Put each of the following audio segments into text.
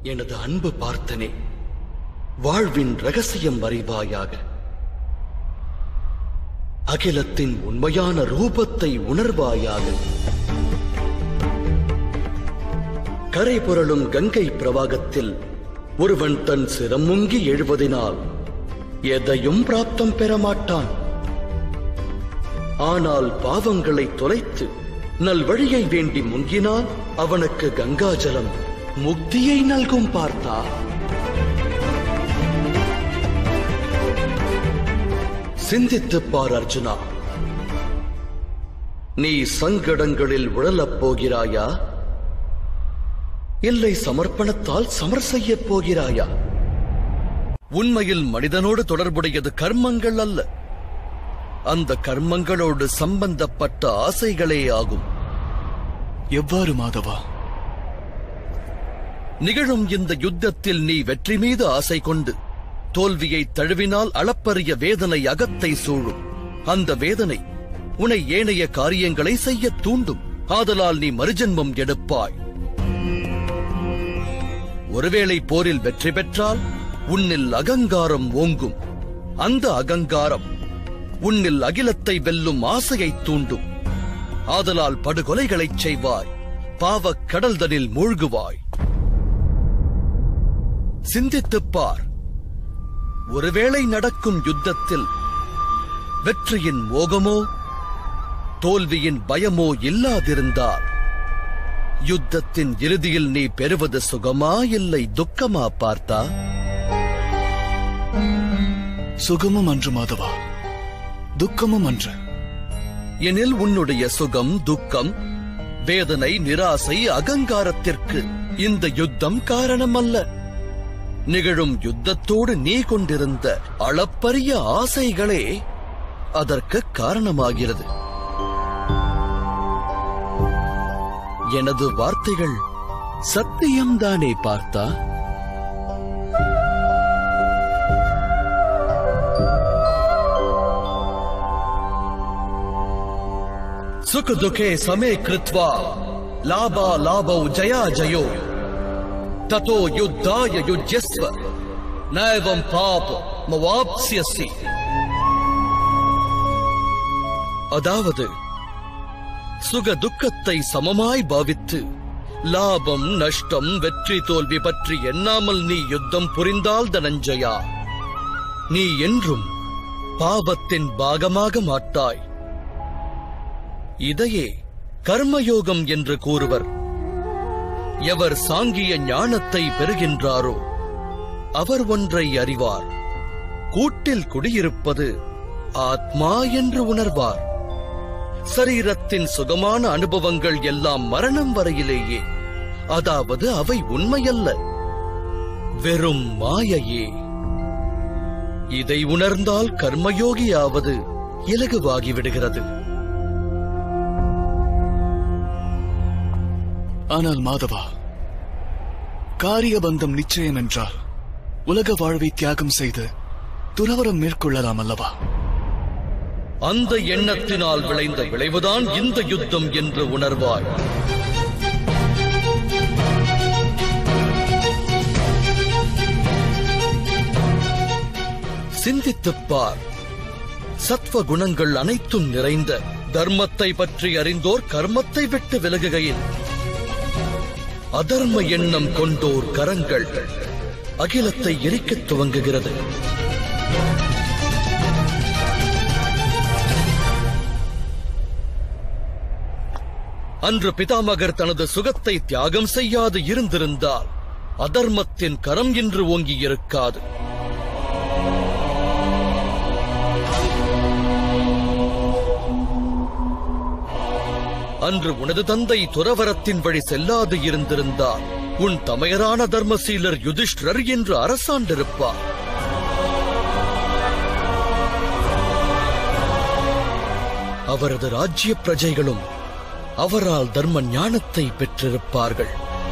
எனது அன்பு பார்த்தனே வாழ்வின் ரகசியம் அறிவாயாக அகிலத்தின் உண்மையான ரூபத்தை உணர்வாயாக கரை புரளும் கங்கை பிரவாகத்தில் ஒருவன் தன் சிரம் முங்கி எழுவதினால் எதையும் பிராப்தம் பெற மாட்டான் ஆனால் பாவங்களை தொலைத்து நல்வழியை வேண்டி முங்கினால் அவனுக்கு கங்காஜலம் முக்தியை நல்கும் பார்த்தா சிந்தித்துப் பார் அர்ஜுனா நீ சங்கடங்களில் உழலப் போகிறாயா இல்லை சமர்ப்பணத்தால் சமர் செய்யப் போகிறாயா உண்மையில் மனிதனோடு தொடர்புடையது கர்மங்கள் அல்ல அந்த கர்மங்களோடு சம்பந்தப்பட்ட ஆசைகளே ஆகும் எவ்வாறு மாதவா நிகழும் இந்த யுத்தத்தில் நீ வெற்றி மீது ஆசை கொண்டு தோல்வியை தழுவினால் அளப்பரிய வேதனை அகத்தை சூழும் அந்த வேதனை உன்னை ஏனைய காரியங்களை செய்யத் தூண்டும் ஆதலால் நீ மறுஜன்மம் எடுப்பாய் ஒருவேளை போரில் வெற்றி பெற்றால் உன்னில் அகங்காரம் ஓங்கும் அந்த அகங்காரம் உன்னில் அகிலத்தை வெல்லும் ஆசையைத் தூண்டும் ஆதலால் படுகொலைகளைச் செய்வாய் பாவக் கடல்தனில் மூழ்குவாய் சிந்தித்துப் பார் ஒருவேளை நடக்கும் யுத்தத்தில் வெற்றியின் மோகமோ தோல்வியின் பயமோ இல்லாதிருந்தால் யுத்தத்தின் இறுதியில் நீ பெறுவது சுகமா இல்லை துக்கமா பார்த்தா சுகமும் அன்று மாதவா துக்கமும் அன்று எனில் உன்னுடைய சுகம் துக்கம் வேதனை நிராசை அகங்காரத்திற்கு இந்த யுத்தம் காரணமல்ல நிகழும் யுத்தத்தோடு நீ கொண்டிருந்த அளப்பரிய ஆசைகளே அதற்கு காரணமாகிறது எனது வார்த்தைகள் சத்தியம்தானே பார்த்தா सुख दुखे समे कृत्वा लाभा लाभौ जया जयो ततो युद्धाय युज्यस्व नैवं पाप मवाप्स्यसि அதாவது சுக துக்கத்தை சமமாய் பாவித்து லாபம் நஷ்டம் வெற்றி தோல்வி பற்றி எண்ணாமல் நீ யுத்தம் புரிந்தால் தனஞ்சயா நீ என்றும் பாவத்தின் பாகமாக மாட்டாய் இதையே கர்மயோகம் என்று கூறுவர் எவர் சாங்கிய ஞானத்தை பெறுகின்றாரோ அவர் ஒன்றை அறிவார் கூட்டில் குடியிருப்பது ஆத்மா என்று உணர்வார் சரீரத்தின் சுகமான அனுபவங்கள் எல்லாம் மரணம் வரையிலேயே அதாவது அவை உண்மையல்ல வெறும் மாயையே இதை உணர்ந்தால் கர்மயோகியாவது இலகுவாகி விடுகிறது ஆனால் மாதவா காரிய பந்தம் நிச்சயம் என்றால் உலக வாழ்வை தியாகம் செய்து துறவரம் மேற்கொள்ளலாம் அல்லவா அந்த எண்ணத்தினால் விளைந்த விளைவுதான் இந்த யுத்தம் என்று உணர்வாய் சிந்தித்துப் பார் சத்வ குணங்கள் அனைத்தும் நிறைந்த தர்மத்தை பற்றி அறிந்தோர் கர்மத்தை விட்டு விலகுகையில் அதர்ம எண்ணம் கொண்டோர் கரங்கள் அகிலத்தை எரிக்கத் துவங்குகிறது அன்று பிதாமகர் தனது சுகத்தை தியாகம் செய்யாது இருந்திருந்தால் அதர்மத்தின் கரம் இன்று ஓங்கி இருக்காது அன்று உனது தந்தை துறவரத்தின் வழி செல்லாது இருந்திருந்தால் உன் தமையரான தர்மசீலர் யுதிஷ்டர் என்று அரசாண்டிருப்பார் அவரது ராஜ்ய பிரஜைகளும் அவரால் தர்ம ஞானத்தை பெற்றிருப்பார்கள்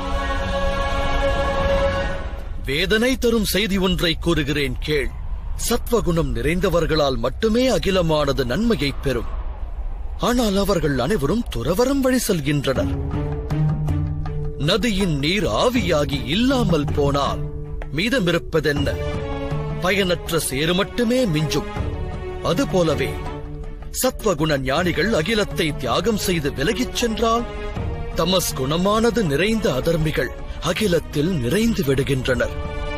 வேதனை தரும் செய்தி ஒன்றை கூறுகிறேன் கேள் சத்வகுணம் நிறைந்தவர்களால் மட்டுமே அகிலமானது நன்மையைப் பெறும் ஆனால் அவர்கள் அனைவரும் துறவரம் வழி செல்கின்றனர் நதியின் நீர் ஆவியாகி இல்லாமல் போனால் மீதமிருப்பதென்ன பயனற்ற சேறு மட்டுமே மிஞ்சும் அதுபோலவே சத்வகுண ஞானிகள் அகிலத்தை தியாகம் செய்து விலகிச் சென்றால் தமஸ் குணமானது நிறைந்த அதர்மிகள் அகிலத்தில் நிறைந்து விடுகின்றனர்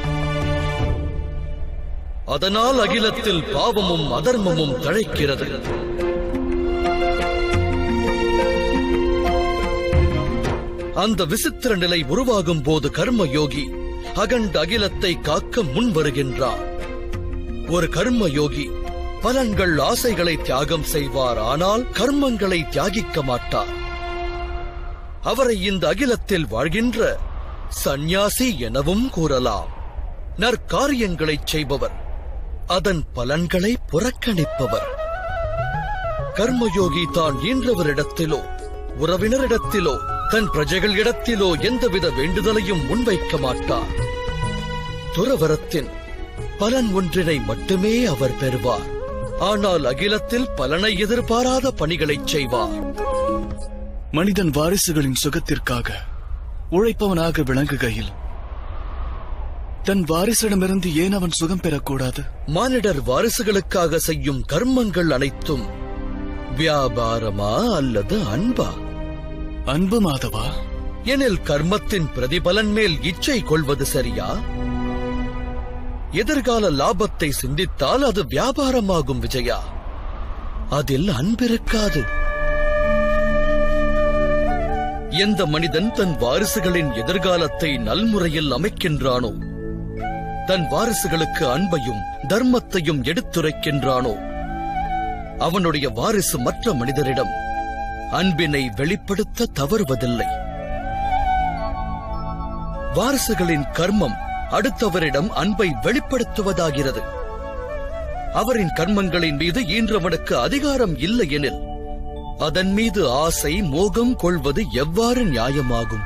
அதனால் அகிலத்தில் பாவமும் அதர்மமும் தழைக்கிறது அந்த விசித்திர நிலை உருவாகும் போது கர்மயோகி அகண்ட அகிலத்தை காக்க முன் வருகின்றார் ஒரு கர்மயோகி பலன்கள் ஆசைகளை தியாகம் செய்வார் ஆனால் கர்மங்களை தியாகிக்க மாட்டார் அவரை இந்த அகிலத்தில் வாழ்கின்ற சந்நியாசி எனவும் கூறலாம் நற்காரியங்களைச் செய்பவர் அதன் பலன்களை புறக்கணிப்பவர் கர்மயோகி தான் ஈன்றவரிடத்திலோ உறவினரிடத்திலோ தன் பிரஜைகளிடத்திலோ எந்தவித வேண்டுதலையும் முன்வைக்க மாட்டார் துறவரத்தின் பலன் ஒன்றினை மட்டுமே அவர் பெறுவார் ஆனால் அகிலத்தில் பலனை எதிர்பாராத பணிகளைச் செய்வார் மனிதன் வாரிசுகளின் சுகத்திற்காக உழைப்பவனாக விளங்குகையில் தன் வாரிசிடமிருந்து ஏன் அவன் சுகம் பெறக்கூடாது மானிடர் வாரிசுகளுக்காக செய்யும் கர்மங்கள் அனைத்தும் வியாபாரமா அல்லது அன்பா அன்பு மாதவா எனில் கர்மத்தின் பிரதிபலன் மேல் இச்சை கொள்வது சரியா எதிர்கால லாபத்தை சிந்தித்தால் அது வியாபாரமாகும் விஜயா அதில் அன்பிருக்காது எந்த மனிதன் தன் வாரிசுகளின் எதிர்காலத்தை நல்முறையில் அமைக்கின்றானோ தன் வாரிசுகளுக்கு அன்பையும் தர்மத்தையும் எடுத்துரைக்கின்றானோ அவனுடைய வாரிசு மற்ற மனிதரிடம் அன்பினை வெளிப்படுத்த தவறுவதில்லை வாரிசுகளின் கர்மம் அடுத்தவரிடம் அன்பை வெளிப்படுத்துவதாகிறது அவரின் கர்மங்களின் மீது ஈன்றவனுக்கு அதிகாரம் இல்லை எனில் அதன் மீது ஆசை மோகம் கொள்வது எவ்வாறு நியாயமாகும்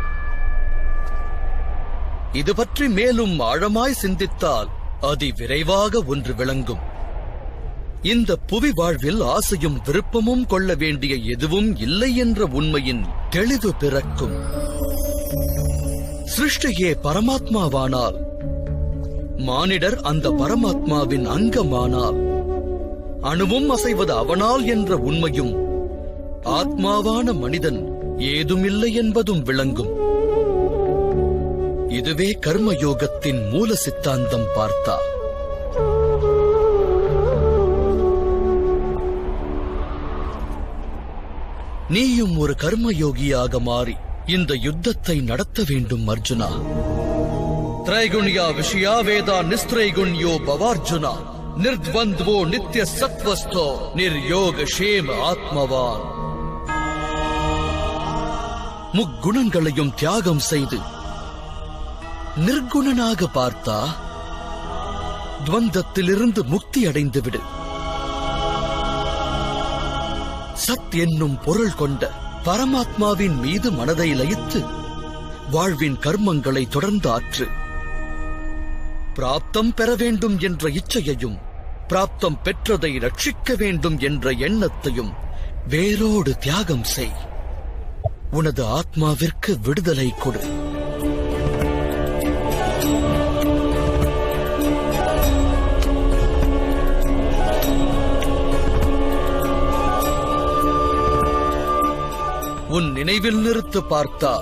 இது பற்றி மேலும் ஆழமாய் சிந்தித்தால் அதி விரைவாக ஒன்று விளங்கும் இந்த புவி வாழ்வில் ஆசையும் விருப்பமும் கொள்ள வேண்டிய எதுவும் இல்லை என்ற உண்மையின் தெளிவு பிறக்கும் சிருஷ்டியே பரமாத்மாவானால் மானிடர் அந்த பரமாத்மாவின் அங்கமானால் அணுவும் அசைவது அவனால் என்ற உண்மையும் ஆத்மாவான மனிதன் ஏதுமில்லை என்பதும் விளங்கும் இதுவே கர்மயோகத்தின் மூல சித்தாந்தம் பார்த்தா நீயும் ஒரு கர்மயோகியாக மாறி இந்த யுத்தத்தை நடத்த வேண்டும் அர்ஜுனா திரைகுண்யா விஷயா வேதா நிஸ்திரைகுண்யோ பவார்ஜுனா நிர்த்வந்த்வோ நித்ய சத்வஸ்தோ நிர்யோக ஷேம ஆத்மவான் முக்குணங்களையும் தியாகம் செய்து நிர்குணனாக பார்த்தா துவந்தத்திலிருந்து முக்தி அடைந்து விடு சத் என்னும் பொருள் கொண்ட பரமாத்மாவின் மீது மனதை லயித்து வாழ்வின் கர்மங்களை தொடர்ந்து ஆற்று பிராப்தம் பெற வேண்டும் என்ற இச்சையையும் பிராப்தம் பெற்றதை ரட்சிக்க வேண்டும் என்ற எண்ணத்தையும் வேரோடு தியாகம் செய் உனது ஆத்மாவிற்கு விடுதலை கொடு உன் நினைவில் நிறுத்து பார்த்தா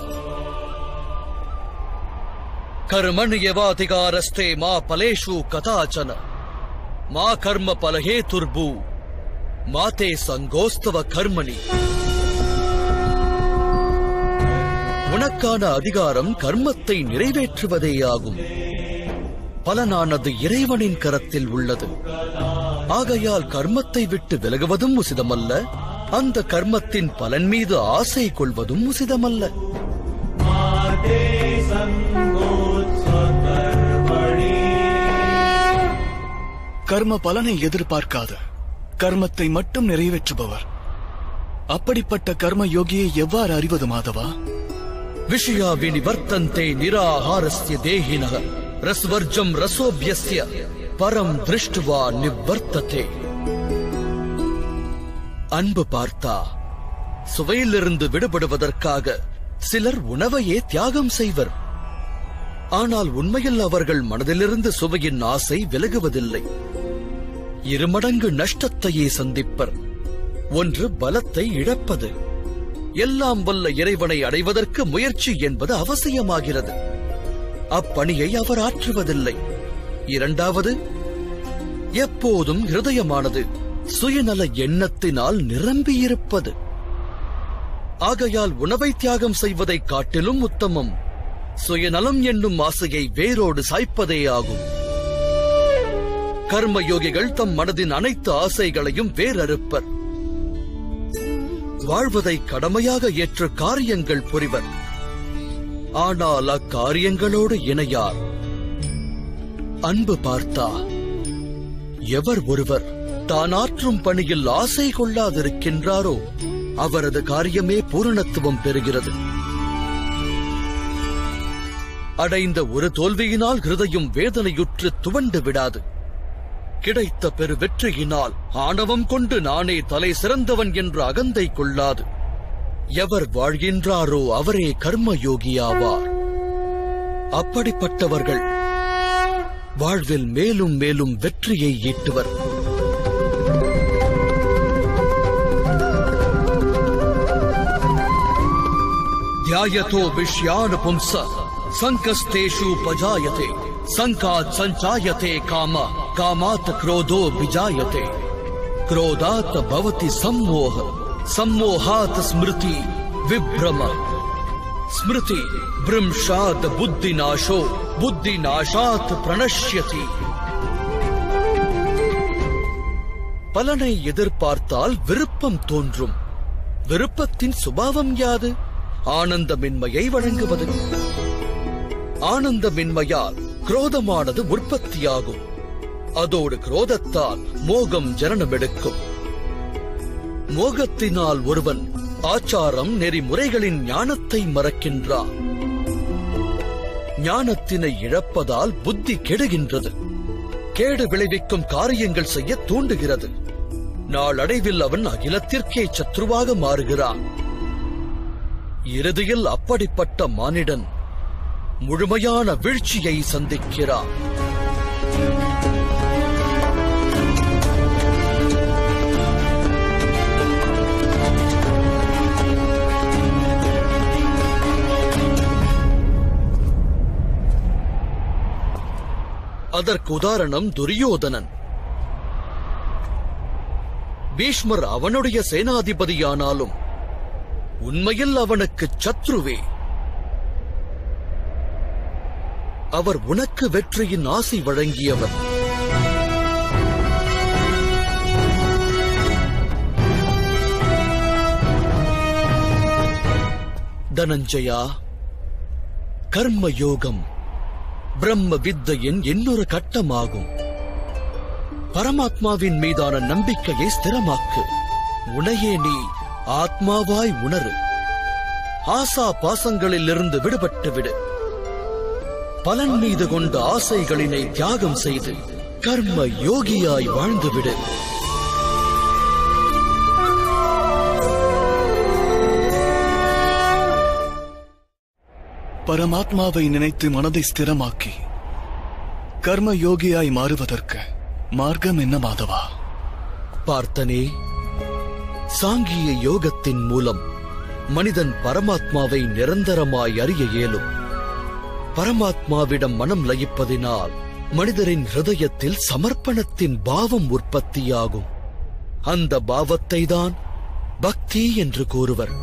கர்மண்யவாதிகாரஸ்தே மா பலேஷு கதாச்சன மா கர்ம பலஹே துர்பு மாதே சங்கோஸ்தவ கர்மணி உனக்கான அதிகாரம் கர்மத்தை நிறைவேற்றுவதேயாகும் பலனானது இறைவனின் கரத்தில் உள்ளது ஆகையால் கர்மத்தை விட்டு விலகுவதும் உசிதமல்ல அந்த கர்மத்தின் பலன் மீது ஆசை கொள்வதும் உசிதமல்ல கர்ம பலனை எதிர்பார்க்காத கர்மத்தை மட்டும் நிறைவேற்றுபவர் அப்படிப்பட்ட கர்ம யோகியை எவ்வாறு அறிவது மாதவா விஷயா வினிவர்த்தந்தே நிராகாரஸ்ய தேகினக ரஸ்வர்ஜம் ரசோபியஸ்ய பரம் திருஷ்டுவா நிவர்த்ததே அன்பு பார்த்தா சுவையிலிருந்து விடுபடுவதற்காக சிலர் உணவையே தியாகம் செய்வர் ஆனால் உண்மையில் அவர்கள் மனதிலிருந்து சுவையின் ஆசை விலகுவதில்லை இருமடங்கு நஷ்டத்தையே சந்திப்பர் ஒன்று பலத்தை இழப்பது எல்லாம் வல்ல இறைவனை அடைவதற்கு முயற்சி என்பது அவசியமாகிறது அப்பணியை அவர் ஆற்றுவதில்லை இரண்டாவது எப்போதும் இருதயமானது சுயநல எண்ணத்தினால் நிரம்பியிருப்பது ஆகையால் உணவை தியாகம் செய்வதைக் காட்டிலும் உத்தமம் சுயநலம் என்னும் ஆசையை வேரோடு சாய்ப்பதே ஆகும் கர்மயோகிகள் தம் மனதின் அனைத்து ஆசைகளையும் வேரறுப்பர் வாழ்வதை கடமையாக ஏற்ற காரியங்கள் புரிவர் ஆனால் அக்காரியங்களோடு இணையார் அன்பு பார்த்தா எவர் ஒருவர் தான் ஆற்றும் பணியில் ஆசை கொள்ளாதிருக்கின்றாரோ அவரது காரியமே பூரணத்துவம் பெறுகிறது அடைந்த ஒரு தோல்வியினால் ஹிருதயம் வேதனையுற்று துவண்டு விடாது கிடைத்த பெரு வெற்றியினால் ஆணவம் கொண்டு நானே தலை சிறந்தவன் என்ற அகந்தை கொள்ளாது எவர் வாழ்கின்றாரோ அவரே கர்மயோகியாவார் அப்படிப்பட்டவர்கள் வாழ்வில் மேலும் மேலும் வெற்றியை ஈட்டுவர் ध्यायतो विषयान् पुंस सङ्कस्तेषु पजायते सङ्कात् सञ्चायते काम कामात् क्रोधो विजायते क्रोधात् भवति सम्मोह सम्मोहात् स्मृति विभ्रम स्मृति भ्रंशात् बुद्धिनाशो बुद्धिनाशात् प्रणश्यति பலனை எதிர்பார்த்தால் விருப்பம் தோன்றும் விருப்பத்தின் சுபாவம் யாது ஆனந்தமின்மையை வழங்குவது ஆனந்தமின்மையால் குரோதமானது உற்பத்தியாகும் அதோடு குரோதத்தால் மோகம் ஜனனமெடுக்கும் மோகத்தினால் ஒருவன் ஆச்சாரம் நெறிமுறைகளின் ஞானத்தை மறக்கின்றான் ஞானத்தினை இழப்பதால் புத்தி கெடுகின்றது கேடு விளைவிக்கும் காரியங்கள் செய்ய தூண்டுகிறது நாளடைவில் அவன் அகிலத்திற்கே சத்ருவாக மாறுகிறான் இறுதியில் அப்படிப்பட்ட மானிடன் முழுமையான வீழ்ச்சியை சந்திக்கிறான் அதற்கு உதாரணம் துரியோதனன் பீஷ்மர் அவனுடைய சேனாதிபதியானாலும் உண்மையில் அவனுக்கு சத்ருவே அவர் உனக்கு வெற்றியின் ஆசை வழங்கியவர் தனஞ்சயா கர்ம யோகம் பிரம்ம வித்தையின் இன்னொரு கட்டமாகும் பரமாத்மாவின் மீதான நம்பிக்கையை ஸ்திரமாக்கு உனையே நீ ஆத்மாவாய் உணரு ஆசா பாசங்களிலிருந்து விடுபட்டு விடு பலன் மீது கொண்ட ஆசைகளினை தியாகம் செய்து கர்ம யோகியாய் வாழ்ந்துவிடு பரமாத்மாவை நினைத்து மனதை ஸ்திரமாக்கி கர்ம யோகியாய் மாறுவதற்கு மார்க்கம் என்ன மாதவா பார்த்தனே சாங்கிய யோகத்தின் மூலம் மனிதன் பரமாத்மாவை நிரந்தரமாய் அறிய இயலும் பரமாத்மாவிடம் மனம் லயிப்பதினால் மனிதரின் ஹிருதயத்தில் சமர்ப்பணத்தின் பாவம் உற்பத்தியாகும் அந்த பாவத்தை தான் பக்தி என்று கூறுவர்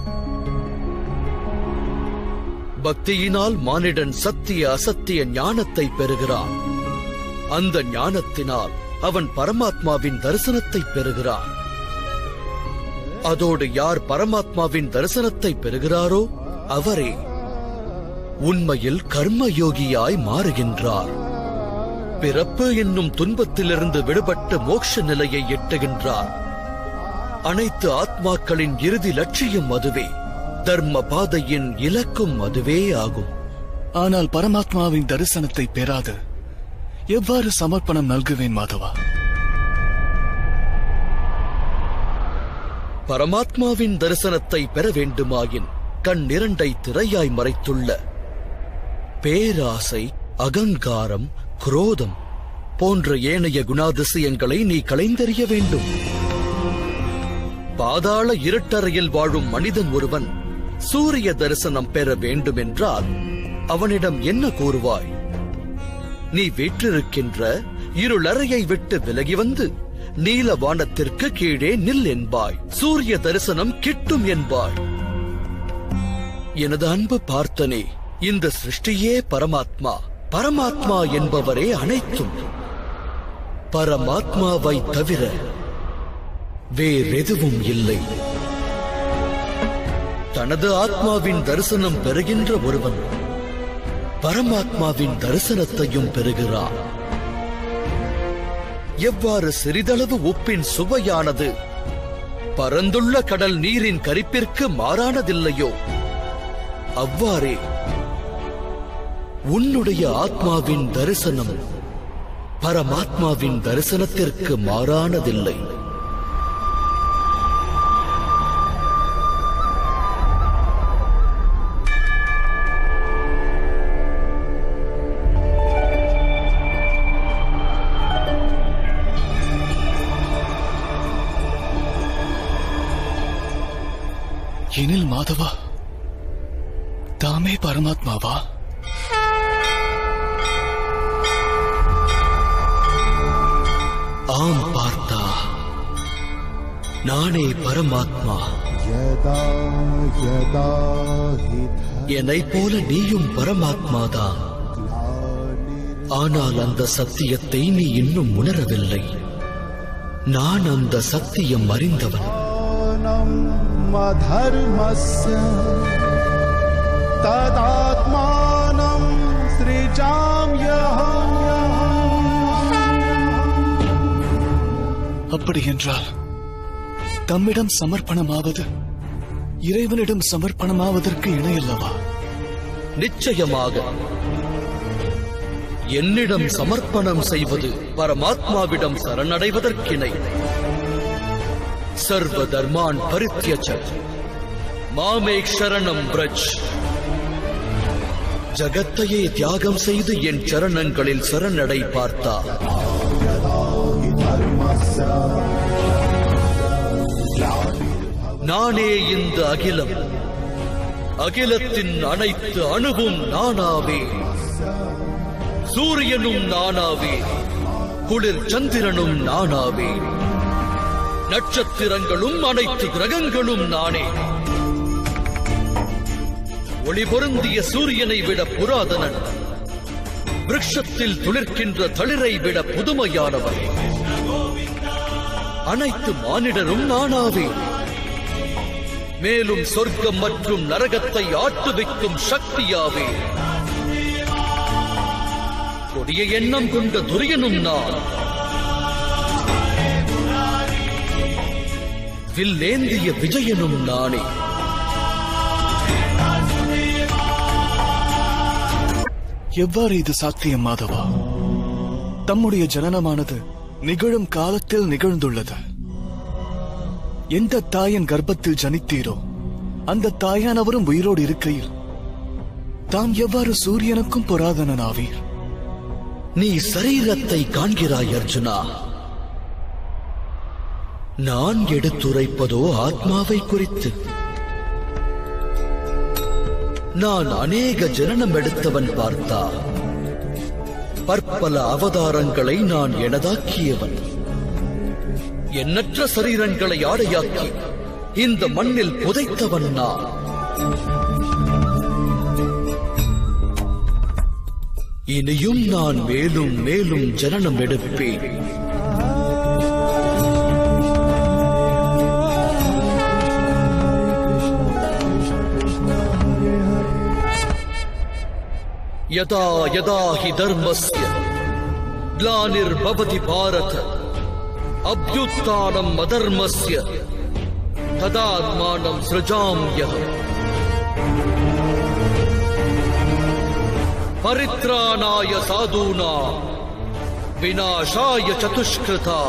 பக்தியினால் மானிடன் சத்திய அசத்திய ஞானத்தை பெறுகிறான் அந்த ஞானத்தினால் அவன் பரமாத்மாவின் தரிசனத்தை பெறுகிறான் அதோடு யார் பரமாத்மாவின் தரிசனத்தை பெறுகிறாரோ அவரே உண்மையில் கர்மயோகியாய் மாறுகின்றார் பிறப்பு என்னும் துன்பத்திலிருந்து விடுபட்டு மோட்ச நிலையை எட்டுகின்றார் அனைத்து ஆத்மாக்களின் இறுதி லட்சியம் அதுவே தர்ம பாதையின் இலக்கும் அதுவே ஆகும் ஆனால் பரமாத்மாவின் தரிசனத்தை பெறாது எவ்வாறு சமர்ப்பணம் நல்குவேன் மாதவா பரமாத்மாவின் தரிசனத்தை பெற வேண்டுமாயின் கண்ணிரண்டை திரையாய் மறைத்துள்ள பேராசை அகங்காரம் குரோதம் போன்ற ஏனைய குணாதிசயங்களை நீ களைந்தெறிய வேண்டும் பாதாள இருட்டறையில் வாழும் மனிதன் ஒருவன் சூரிய தரிசனம் பெற வேண்டுமென்றால் அவனிடம் என்ன கூறுவாய் நீ வீற்றிருக்கின்ற இருளறையை விட்டு விலகி வந்து நீல வானத்திற்கு கீழே நில் என்பாய் சூரிய தரிசனம் கிட்டும் என்பாய் எனது அன்பு பார்த்தனே இந்த சிருஷ்டியே பரமாத்மா பரமாத்மா என்பவரே அனைத்தும் பரமாத்மாவை தவிர வேறெதுவும் இல்லை தனது ஆத்மாவின் தரிசனம் பெறுகின்ற ஒருவன் பரமாத்மாவின் தரிசனத்தையும் பெறுகிறான் எவ்வாறு சிறிதளவு உப்பின் சுவையானது பரந்துள்ள கடல் நீரின் கரிப்பிற்கு மாறானதில்லையோ அவ்வாறே உன்னுடைய ஆத்மாவின் தரிசனம் பரமாத்மாவின் தரிசனத்திற்கு மாறானதில்லை எனில் மாதவா தாமே பரமாத்மாவா ஆம் பார்த்தா நானே பரமாத்மா यदा यदा हि என்னைப் போல நீயும் பரமாத்மாதான் ஆனால் அந்த சத்தியத்தை நீ இன்னும் உணரவில்லை நான் அந்த சத்தியம் அறிந்தவன் धर्मानम् अधर्मस्य तदात्मानं सृजाम्यहम् அப்படி என்றால் தம்மிடம் சமர்ப்பணமாவது இறைவனிடம் சமர்ப்பணமாவதற்கு இணையல்லவா நிச்சயமாக என்னிடம் சமர்ப்பணம் செய்வது பரமாத்மாவிடம் சரணடைவதற்கிணை சர்வ தர்மான் பரித்யஜ மாமேக் சரணம் பிரஜ் ஜகத்தையே தியாகம் செய்து என் சரணங்களில் சரணடை பார்த்தா நானே இந்த அகிலம் அகிலத்தின் அனைத்து அணுவும் நானாவே சூரியனும் நானாவே குளிர் சந்திரனும் நானாவே நட்சத்திரங்களும் அனைத்து கிரகங்களும் நானே ஒளி பொருந்திய சூரியனை விட புராதனன் விருட்சத்தில் துளிர்க்கின்ற தளிரை விட புதுமையானவன் அனைத்து மானிடரும் நானாவே மேலும் சொர்க்கம் மற்றும் நரகத்தை ஆட்டுவிக்கும் சக்தியாவே கொடிய எண்ணம் கொண்ட துரியனும் நான் வில்லேந்திய விஜயனும் நானே எவ்வாறு இது சாத்தியம் மாதவா தம்முடைய ஜனனமானது நிகழும் காலத்தில் நிகழ்ந்துள்ளது எந்த தாயின் கர்ப்பத்தில் ஜனித்தீரோ அந்த தாயானவரும் உயிரோடு இருக்கையில் தாம் எவ்வாறு சூரியனுக்கும் புராதனனாவீர் நீ சரீரத்தை காண்கிறாய் அர்ஜுனா நான் எடுத்துரைப்பதோ ஆத்மாவை குறித்து நான் அநேக ஜனனம் எடுத்தவன் பார்த்தா பற்பல அவதாரங்களை நான் எனதாக்கியவன் எண்ணற்ற சரீரங்களை ஆடையாக்கி இந்த மண்ணில் புதைத்தவன் நான் இனியும் நான் மேலும் மேலும் ஜனனம் எடுப்பேன் यदा यदा हि धर्मस्य ग्लानिर्भवति भारत अभ्युत्थानम् अधर्मस्य तदात्मानं सृजाम्यहम् परित्राणाय साधूनाम् विनाशाय चतुष्कृता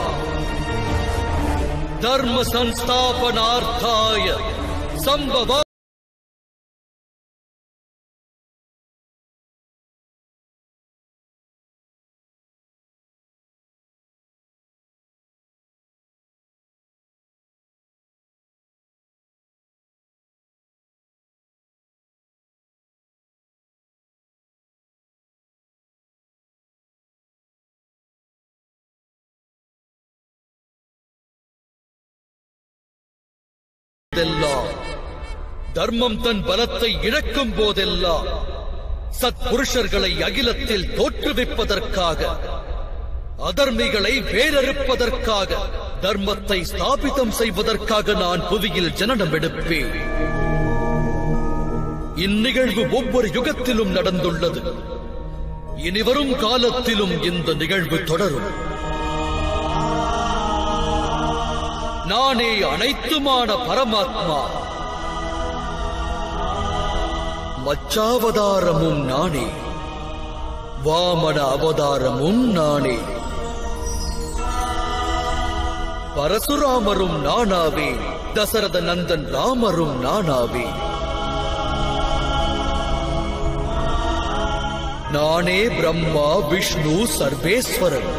धर्म संस्थापनार्थाय संभव போதெல்லாம் தர்மம் தன் பலத்தை இழக்கும் போதெல்லாம் சத்புருஷர்களை அகிலத்தில் தோற்றுவிப்பதற்காக அதர்மிகளை வேறறுப்பதற்காக தர்மத்தை ஸ்தாபிதம் செய்வதற்காக நான் புவியில் ஜனனம் எடுப்பேன் இந்நிகழ்வு ஒவ்வொரு யுகத்திலும் நடந்துள்ளது இனிவரும் காலத்திலும் இந்த நிகழ்வு தொடரும் நானே அனைத்துமான பரமாத்மா மச்சாவதாரமும் நானே வாமன அவதாரமும் நானே பரசுராமரும் நானாவே தசரத நந்தன் ராமரும் நானாவே நானே பிரம்மா விஷ்ணு சர்வேஸ்வரன்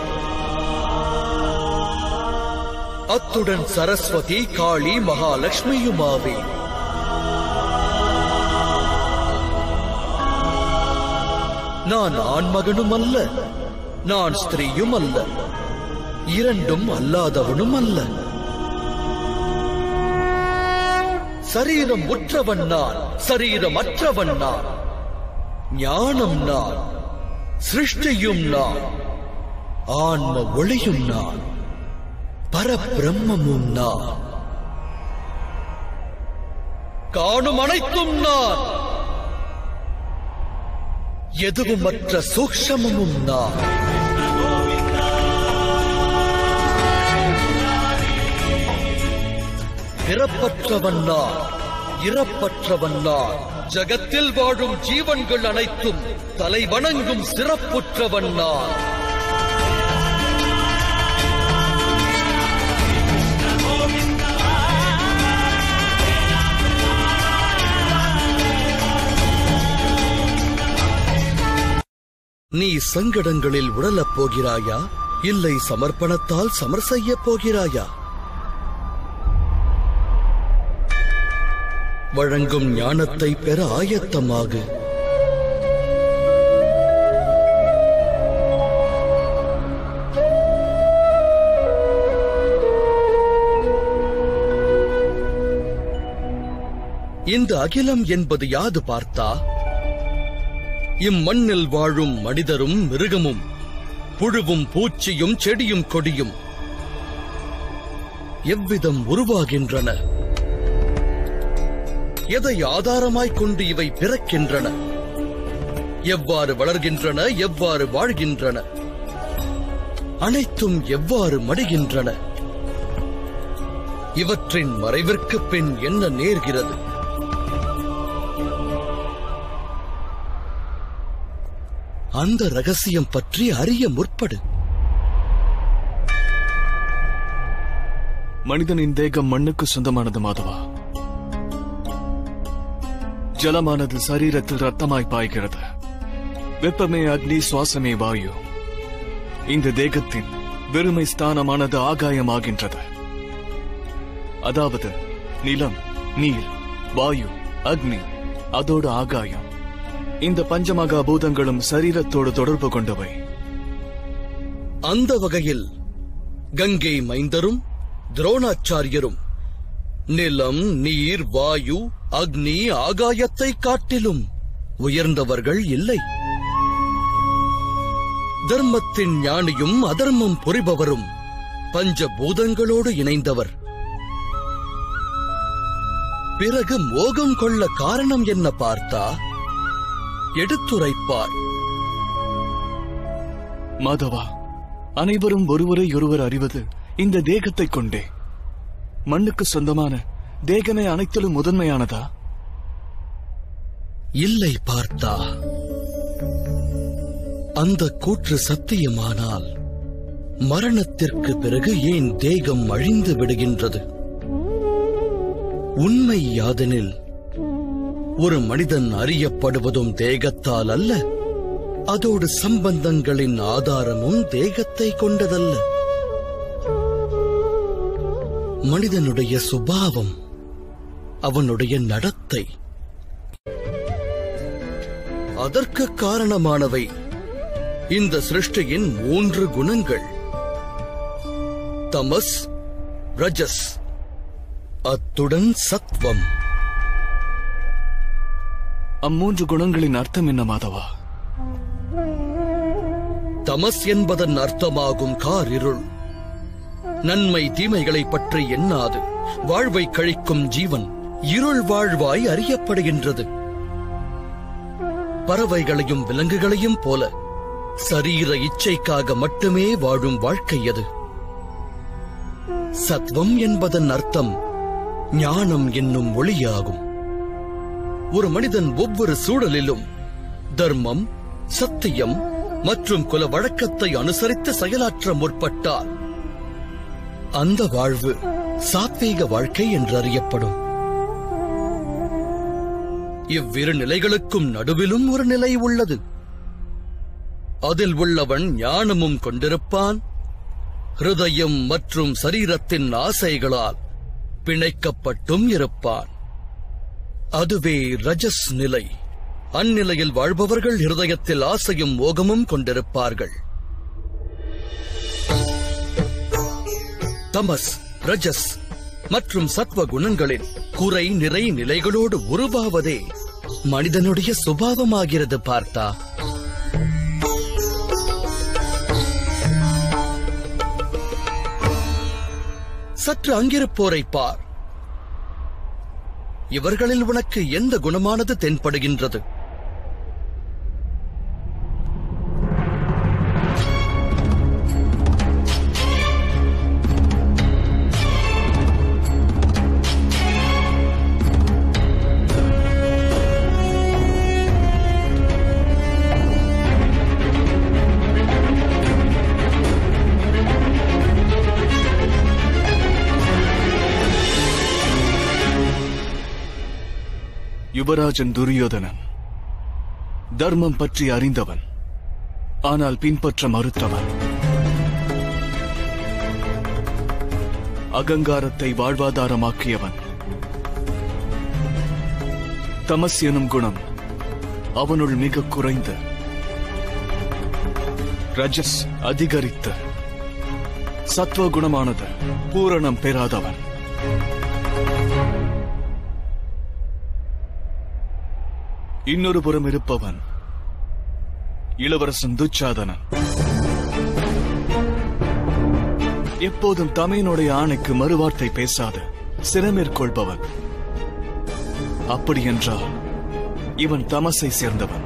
அத்துடன் சரஸ்வதி காளி மகாலட்சுமியுமாவே நான் ஆண்மகனும் அல்ல நான் ஸ்திரீயும் அல்ல இரண்டும் அல்லாதவனும் அல்ல சரீரம் உற்றவன் நான் சரீரம் அற்றவன் நான் ஞானம் நான் சிருஷ்டியும் நான் ஆன்ம ஒளியும் நான் பரபிரம்மமும் நான் காணும் அனைத்தும் நான் எதுவும் மற்ற சூக்ஷமமும் நான் பிறப்பற்றவன் நான் இறப்பற்றவன் நான் ஜகத்தில் வாழும் ஜீவன்கள் அனைத்தும் தலை வணங்கும் சிறப்புற்றவன் நான் நீ சங்கடங்களில் உழலப் போகிறாயா இல்லை சமர்ப்பணத்தால் சமர் செய்யப் போகிறாயா வழங்கும் ஞானத்தை பெற ஆயத்தமாகு இந்த அகிலம் என்பது யாது பார்த்தா இம்மண்ணில் வாழும் மனிதரும் மிருகமும் புழுவும் பூச்சியும் செடியும் கொடியும் எவ்விதம் உருவாகின்றன எதை ஆதாரமாய்க் கொண்டு இவை பிறக்கின்றன எவ்வாறு வளர்கின்றன எவ்வாறு வாழ்கின்றன அனைத்தும் எவ்வாறு மடிகின்றன இவற்றின் மறைவிற்கு பின் என்ன நேர்கிறது அந்த ரகசியம் பற்றி அறிய முற்படு மனிதனின் தேகம் மண்ணுக்கு சொந்தமானது மாதவா ஜலமானது சரீரத்தில் ரத்தமாய் பாய்கிறது வெப்பமே அக்னி சுவாசமே வாயு இந்த தேகத்தின் வெறுமை ஸ்தானமானது ஆகாயமாகின்றது அதாவது நிலம் நீர் வாயு அக்னி அதோடு ஆகாயம் இந்த பஞ்சமகா பூதங்களும் சரீரத்தோடு தொடர்பு கொண்டவை அந்த வகையில் கங்கை மைந்தரும் துரோணாச்சாரியரும் நிலம் நீர் வாயு அக்னி ஆகாயத்தை காட்டிலும் உயர்ந்தவர்கள் இல்லை தர்மத்தின் ஞானியும் அதர்மம் புரிபவரும் பஞ்சபூதங்களோடு இணைந்தவர் பிறகு மோகம் கொள்ள காரணம் என்ன பார்த்தா எடுத்துரைப்பார் மாதவா அனைவரும் ஒருவரை ஒருவர் அறிவது இந்த தேகத்தை கொண்டே மண்ணுக்கு சொந்தமான தேகமே அனைத்திலும் முதன்மையானதா இல்லை பார்த்தா அந்த கூற்று சத்தியமானால் மரணத்திற்கு பிறகு ஏன் தேகம் அழிந்து விடுகின்றது உண்மை யாதெனில் ஒரு மனிதன் அறியப்படுவதும் தேகத்தால் அல்ல அதோடு சம்பந்தங்களின் ஆதாரமும் தேகத்தை கொண்டதல்ல மனிதனுடைய சுபாவம் அவனுடைய நடத்தை அதற்கு காரணமானவை இந்த சிருஷ்டியின் மூன்று குணங்கள் தமஸ் ரஜஸ் அத்துடன் சத்வம் அம்மூன்று குணங்களின் அர்த்தம் என்ன மாதவா தமஸ் என்பதன் அர்த்தமாகும் காரிருள் நன்மை தீமைகளைப் பற்றி எண்ணாது வாழ்வை கழிக்கும் ஜீவன் இருள் வாழ்வாய் அறியப்படுகின்றது பறவைகளையும் விலங்குகளையும் போல சரீர இச்சைக்காக மட்டுமே வாழும் வாழ்க்கை அது சத்வம் என்பதன் அர்த்தம் ஞானம் என்னும் ஒளியாகும் ஒரு மனிதன் ஒவ்வொரு சூழலிலும் தர்மம் சத்தியம் மற்றும் குல வழக்கத்தை அனுசரித்து செயலாற்ற முற்பட்டால் அந்த வாழ்வு சாத்வீக வாழ்க்கை என்று அறியப்படும் இவ்விரு நிலைகளுக்கும் நடுவிலும் ஒரு நிலை உள்ளது அதில் உள்ளவன் ஞானமும் கொண்டிருப்பான் ஹிருதயம் மற்றும் சரீரத்தின் ஆசைகளால் பிணைக்கப்பட்டும் இருப்பான் அதுவே ரஜஸ் நிலை அந்நிலையில் வாழ்பவர்கள் ஹிருதயத்தில் ஆசையும் மோகமும் கொண்டிருப்பார்கள் தமஸ் ரஜஸ் மற்றும் சத்வ குணங்களின் குறை நிறை நிலைகளோடு உருவாவதே மனிதனுடைய சுபாவமாகிறது பார்த்தா சற்று அங்கிருப்போரை பார் இவர்களில் உனக்கு எந்த குணமானது தென்படுகின்றது யுவராஜன் துரியோதனன் தர்மம் பற்றி அறிந்தவன் ஆனால் பின்பற்ற மறுத்தவன் அகங்காரத்தை வாழ்வாதாரமாக்கியவன் தமஸ் எனும் குணம் அவனுள் மிக குறைந்து ரஜஸ் அதிகரித்து சத்வ குணமானது பூரணம் பெறாதவன் இன்னொரு புறம் இருப்பவன் இளவரசன் துச்சாதனன் எப்போதும் தமையனுடைய ஆணைக்கு மறுவார்த்தை பேசாது சிறமேற்கொள்பவன் அப்படியென்றால் இவன் தமசை சேர்ந்தவன்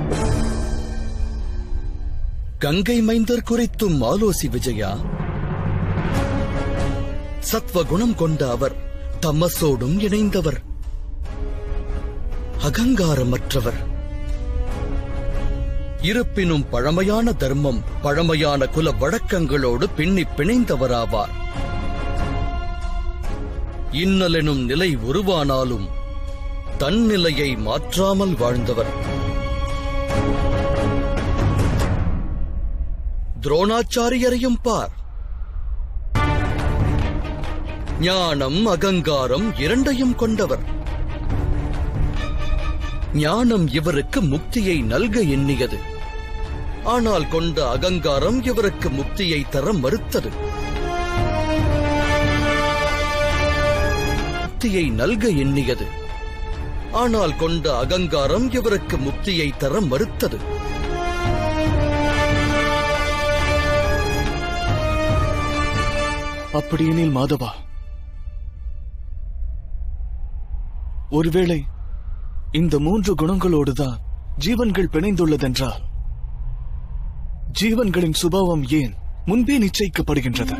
கங்கை மைந்தர் குறித்தும் ஆலோசி விஜயா சத்வ குணம் கொண்ட அவர் தமசோடும் இணைந்தவர் அகங்காரமற்றவர் இருப்பினும் பழமையான தர்மம் பழமையான குல வழக்கங்களோடு பின்னி பிணைந்தவராவார் இன்னலெனும் நிலை உருவானாலும் தன் நிலையை மாற்றாமல் வாழ்ந்தவர் துரோணாச்சாரியரையும் பார் ஞானம் அகங்காரம் இரண்டையும் கொண்டவர் ஞானம் இவருக்கு முக்தியை நல்க எண்ணியது ஆனால் கொண்ட அகங்காரம் இவருக்கு முக்தியை தர மறுத்தது முக்தியை நல்க எண்ணியது ஆனால் கொண்ட அகங்காரம் இவருக்கு முக்தியை தர மறுத்தது அப்படியெனில் மாதவா ஒருவேளை இந்த மூன்று குணங்களோடுதான் ஜீவன்கள் பிணைந்துள்ளதென்றால் ஜீவன்களின் சுபாவம் ஏன் முன்பே நிச்சயிக்கப்படுகின்றது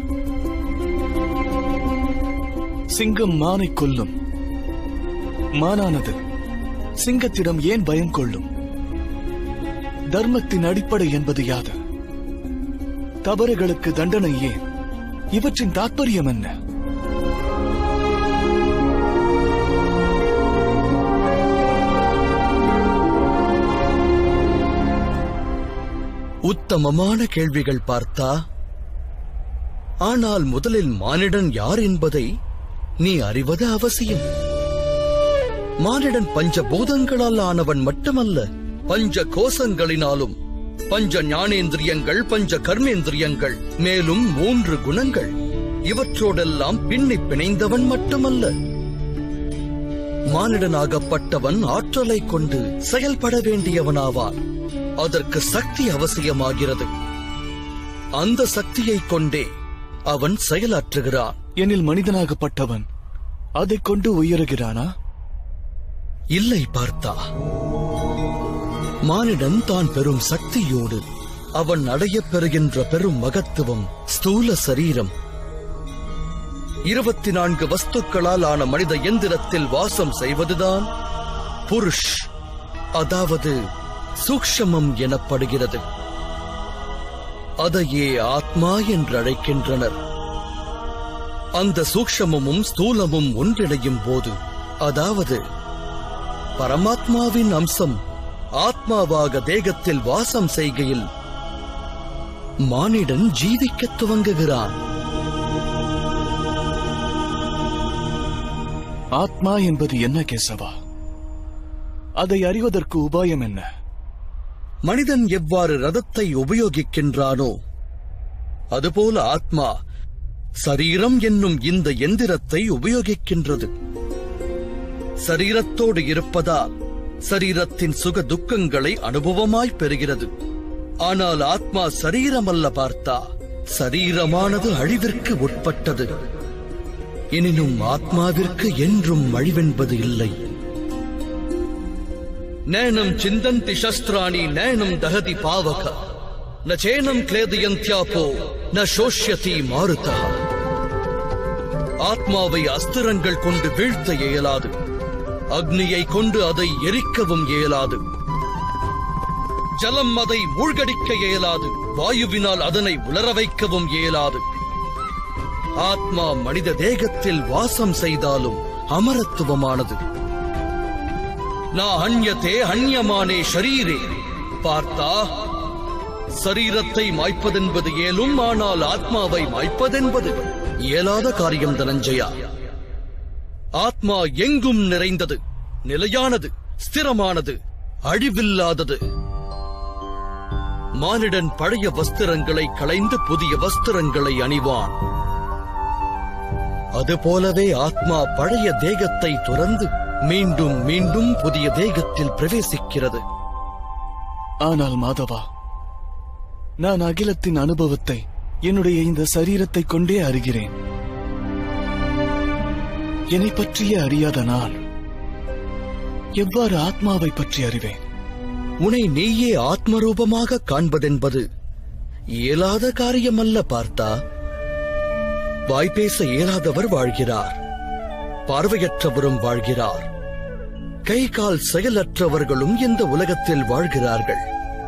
சிங்கம் மானை கொல்லும் மானானது சிங்கத்திடம் ஏன் பயம் கொள்ளும் தர்மத்தின் அடிப்படை என்பது யாது தவறுகளுக்கு தண்டனை ஏன் இவற்றின் தாற்பயம் என்ன உத்தமமான கேள்விகள் பார்த்தா ஆனால் முதலில் மானிடன் யார் என்பதை நீ அறிவது அவசியம் மானிடன் பஞ்ச பூதங்களால் ஆனவன் மட்டுமல்ல பஞ்ச கோசங்களினாலும் பஞ்ச ஞானேந்திரியங்கள் பஞ்ச கர்மேந்திரியங்கள் மேலும் மூன்று குணங்கள் இவற்றோடெல்லாம் பின்னி பிணைந்தவன் மட்டுமல்ல மானிடனாகப்பட்டவன் ஆற்றலை கொண்டு செயல்பட வேண்டியவனாவான் அதற்கு சக்தி அவசியமாகிறது அந்த சக்தியைக் கொண்டே அவன் செயலாற்றுகிறான் எனில் மனிதனாகப்பட்டவன் அதைக் கொண்டு உயருகிறானா இல்லை பார்த்தா மானிடன் தான் பெறும் சக்தியோடு அவன் அடையப் பெறுகின்ற பெரும் மகத்துவம் ஸ்தூல சரீரம் இருபத்தி நான்கு வஸ்துக்களால் ஆன மனித எந்திரத்தில் வாசம் செய்வதுதான் புருஷ் அதாவது சூக்ஷமம் எனப்படுகிறது அதையே ஆத்மா என்று அழைக்கின்றனர் அந்த சூக்ஷமமும் ஸ்தூலமும் ஒன்றிணையும் போது அதாவது பரமாத்மாவின் அம்சம் ஆத்மாவாக தேகத்தில் வாசம் செய்கையில் மானிடன் ஜீவிக்கத் துவங்குகிறான் ஆத்மா என்பது என்ன கேசவா அதை அறிவதற்கு உபாயம் என்ன மனிதன் எவ்வாறு ரதத்தை உபயோகிக்கின்றானோ அதுபோல ஆத்மா சரீரம் என்னும் இந்த எந்திரத்தை உபயோகிக்கின்றது சரீரத்தோடு இருப்பதால் சரீரத்தின் சுக துக்கங்களை அனுபவமாய் பெறுகிறது ஆனால் ஆத்மா சரீரமல்ல பார்த்தா சரீரமானது அழிவிற்கு உட்பட்டது எனினும் ஆத்மாவிற்கு என்றும் அழிவென்பது இல்லை நேனம் சிந்தந்தி சஸ்திராணி நேனம் தகதி பாவக ந சேனம் கிளேதயந்தியாபோ ந சோஷ்யதி மாருதா ஆத்மாவை அஸ்திரங்கள் கொண்டு வீழ்த்த இயலாது அக்னியை கொண்டு அதை எரிக்கவும் இயலாது ஜலம் அதை மூழ்கடிக்க இயலாது வாயுவினால் அதனை உலர வைக்கவும் இயலாது ஆத்மா மனித தேகத்தில் வாசம் செய்தாலும் அமரத்துவமானது நா அந்யதே அந்யமானே ஷரீரே பார்த்தா சரீரத்தை மாய்ப்பதென்பது இயலும் ஆனால் ஆத்மாவை மாய்ப்பதென்பது இயலாத காரியம் தனஞ்சயா ஆத்மா எங்கும் நிறைந்தது நிலையானது ஸ்திரமானது அழிவில்லாதது மானிடன் பழைய வஸ்திரங்களை களைந்து புதிய வஸ்திரங்களை அணிவான் அதுபோலவே ஆத்மா பழைய தேகத்தை துறந்து மீண்டும் மீண்டும் புதிய தேகத்தில் பிரவேசிக்கிறது ஆனால் மாதவா நான் அகிலத்தின் அனுபவத்தை என்னுடைய இந்த சரீரத்தை கொண்டே அறிகிறேன் என்னை பற்றியே அறியாத நான் எவ்வாறு ஆத்மாவை பற்றி அறிவேன் உன்னை நீயே ஆத்மரூபமாக காண்பதென்பது இயலாத காரியமல்ல பார்த்தா வாய்ப்பேச இயலாதவர் வாழ்கிறார் பார்வையற்றவரும் வாழ்கிறார் கை கால் செயலற்றவர்களும் இந்த உலகத்தில் வாழ்கிறார்கள்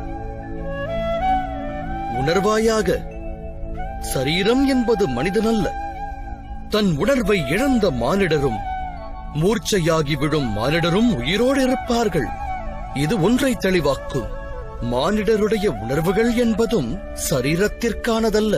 உணர்வாயாக சரீரம் என்பது மனிதனல்ல தன் உணர்வை இழந்த மானிடரும் மூர்ச்சையாகி விடும் மானிடரும் உயிரோடு இருப்பார்கள் இது ஒன்றை தெளிவாக்கும் மானிடருடைய உணர்வுகள் என்பதும் சரீரத்திற்கானதல்ல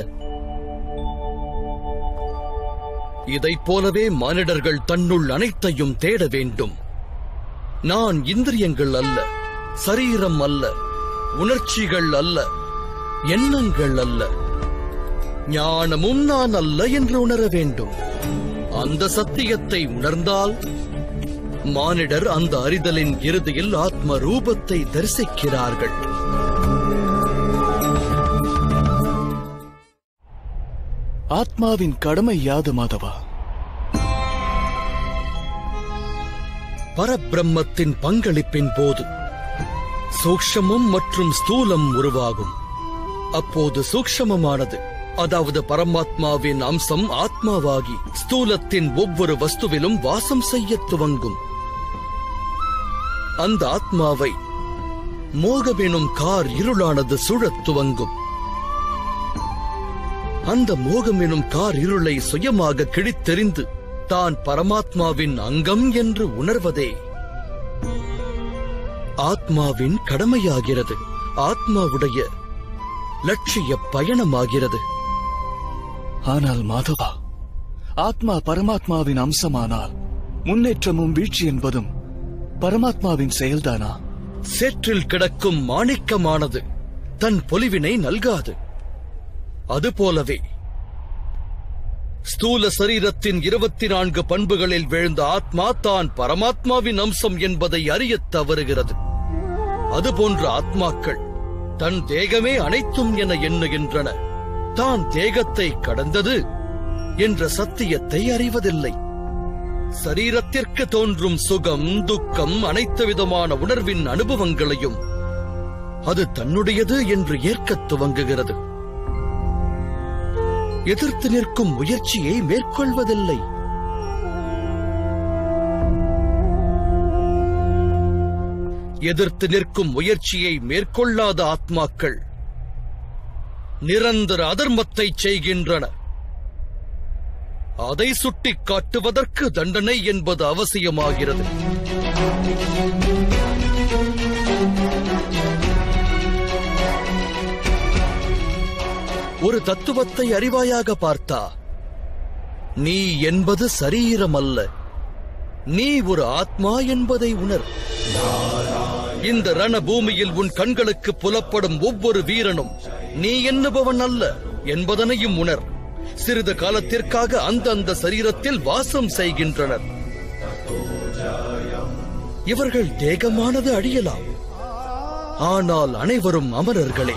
இதைப் போலவே மானிடர்கள் தன்னுள் அனைத்தையும் தேட வேண்டும் நான் இந்திரியங்கள் அல்ல சரீரம் அல்ல உணர்ச்சிகள் அல்ல எண்ணங்கள் அல்ல ஞானமும் நான் அல்ல என்று உணர வேண்டும் அந்த சத்தியத்தை உணர்ந்தால் மானிடர் அந்த அறிதலின் இறுதியில் ஆத்ம ரூபத்தை தரிசிக்கிறார்கள் ஆத்மாவின் கடமை யாது மாதவா பரபிரம்மத்தின் பங்களிப்பின் போது சூக்ஷமம் மற்றும் ஸ்தூலம் உருவாகும் அப்போது சூக்ஷமமானது அதாவது பரமாத்மாவின் அம்சம் ஆத்மாவாகி ஸ்தூலத்தின் ஒவ்வொரு வஸ்துவிலும் வாசம் செய்யத் துவங்கும் அந்த ஆத்மாவை மோகமெனும் கார் இருளானது சுழத் துவங்கும் அந்த மோகமெனும் கார் இருளை சுயமாக கிழித்தெறிந்து தான் பரமாத்மாவின் அங்கம் என்று உணர்வதே ஆத்மாவின் கடமையாகிறது ஆத்மாவுடைய லட்சிய பயணமாகிறது ஆனால் மாதவா ஆத்மா பரமாத்மாவின் அம்சமானால் முன்னேற்றமும் வீழ்ச்சி என்பதும் பரமாத்மாவின் செயல்தானா சேற்றில் கிடக்கும் மாணிக்கமானது தன் பொலிவினை நல்காது அதுபோலவே ஸ்தூல சரீரத்தின் இருபத்தி நான்கு பண்புகளில் விழுந்த ஆத்மா தான் பரமாத்மாவின் அம்சம் என்பதை அறியத் தவறுகிறது அதுபோன்ற ஆத்மாக்கள் தன் தேகமே அனைத்தும் என எண்ணுகின்றன தான் தேகத்தை கடந்தது என்ற சத்தியத்தை அறிவதில்லை சரீரத்திற்கு தோன்றும் சுகம் துக்கம் அனைத்து விதமான உணர்வின் அனுபவங்களையும் அது தன்னுடையது என்று ஏற்கத் துவங்குகிறது எதிர்த்து நிற்கும் முயற்சியை மேற்கொள்வதில்லை எதிர்த்து நிற்கும் முயற்சியை மேற்கொள்ளாத ஆத்மாக்கள் நிரந்தர அதர்மத்தை செய்கின்றன அதை சுட்டிக் காட்டுவதற்கு தண்டனை என்பது அவசியமாகிறது ஒரு தத்துவத்தை அறிவாயாக பார்த்தா நீ என்பது சரீரம் அல்ல நீ ஒரு ஆத்மா என்பதை உணர் இந்த ரணபூமியில் உன் கண்களுக்கு புலப்படும் ஒவ்வொரு வீரனும் நீ எண்ணுபவன் அல்ல என்பதனையும் உணர் சிறிது காலத்திற்காக அந்த அந்த சரீரத்தில் வாசம் செய்கின்றனர் இவர்கள் தேகமானது அழியலாம் ஆனால் அனைவரும் அமரர்களே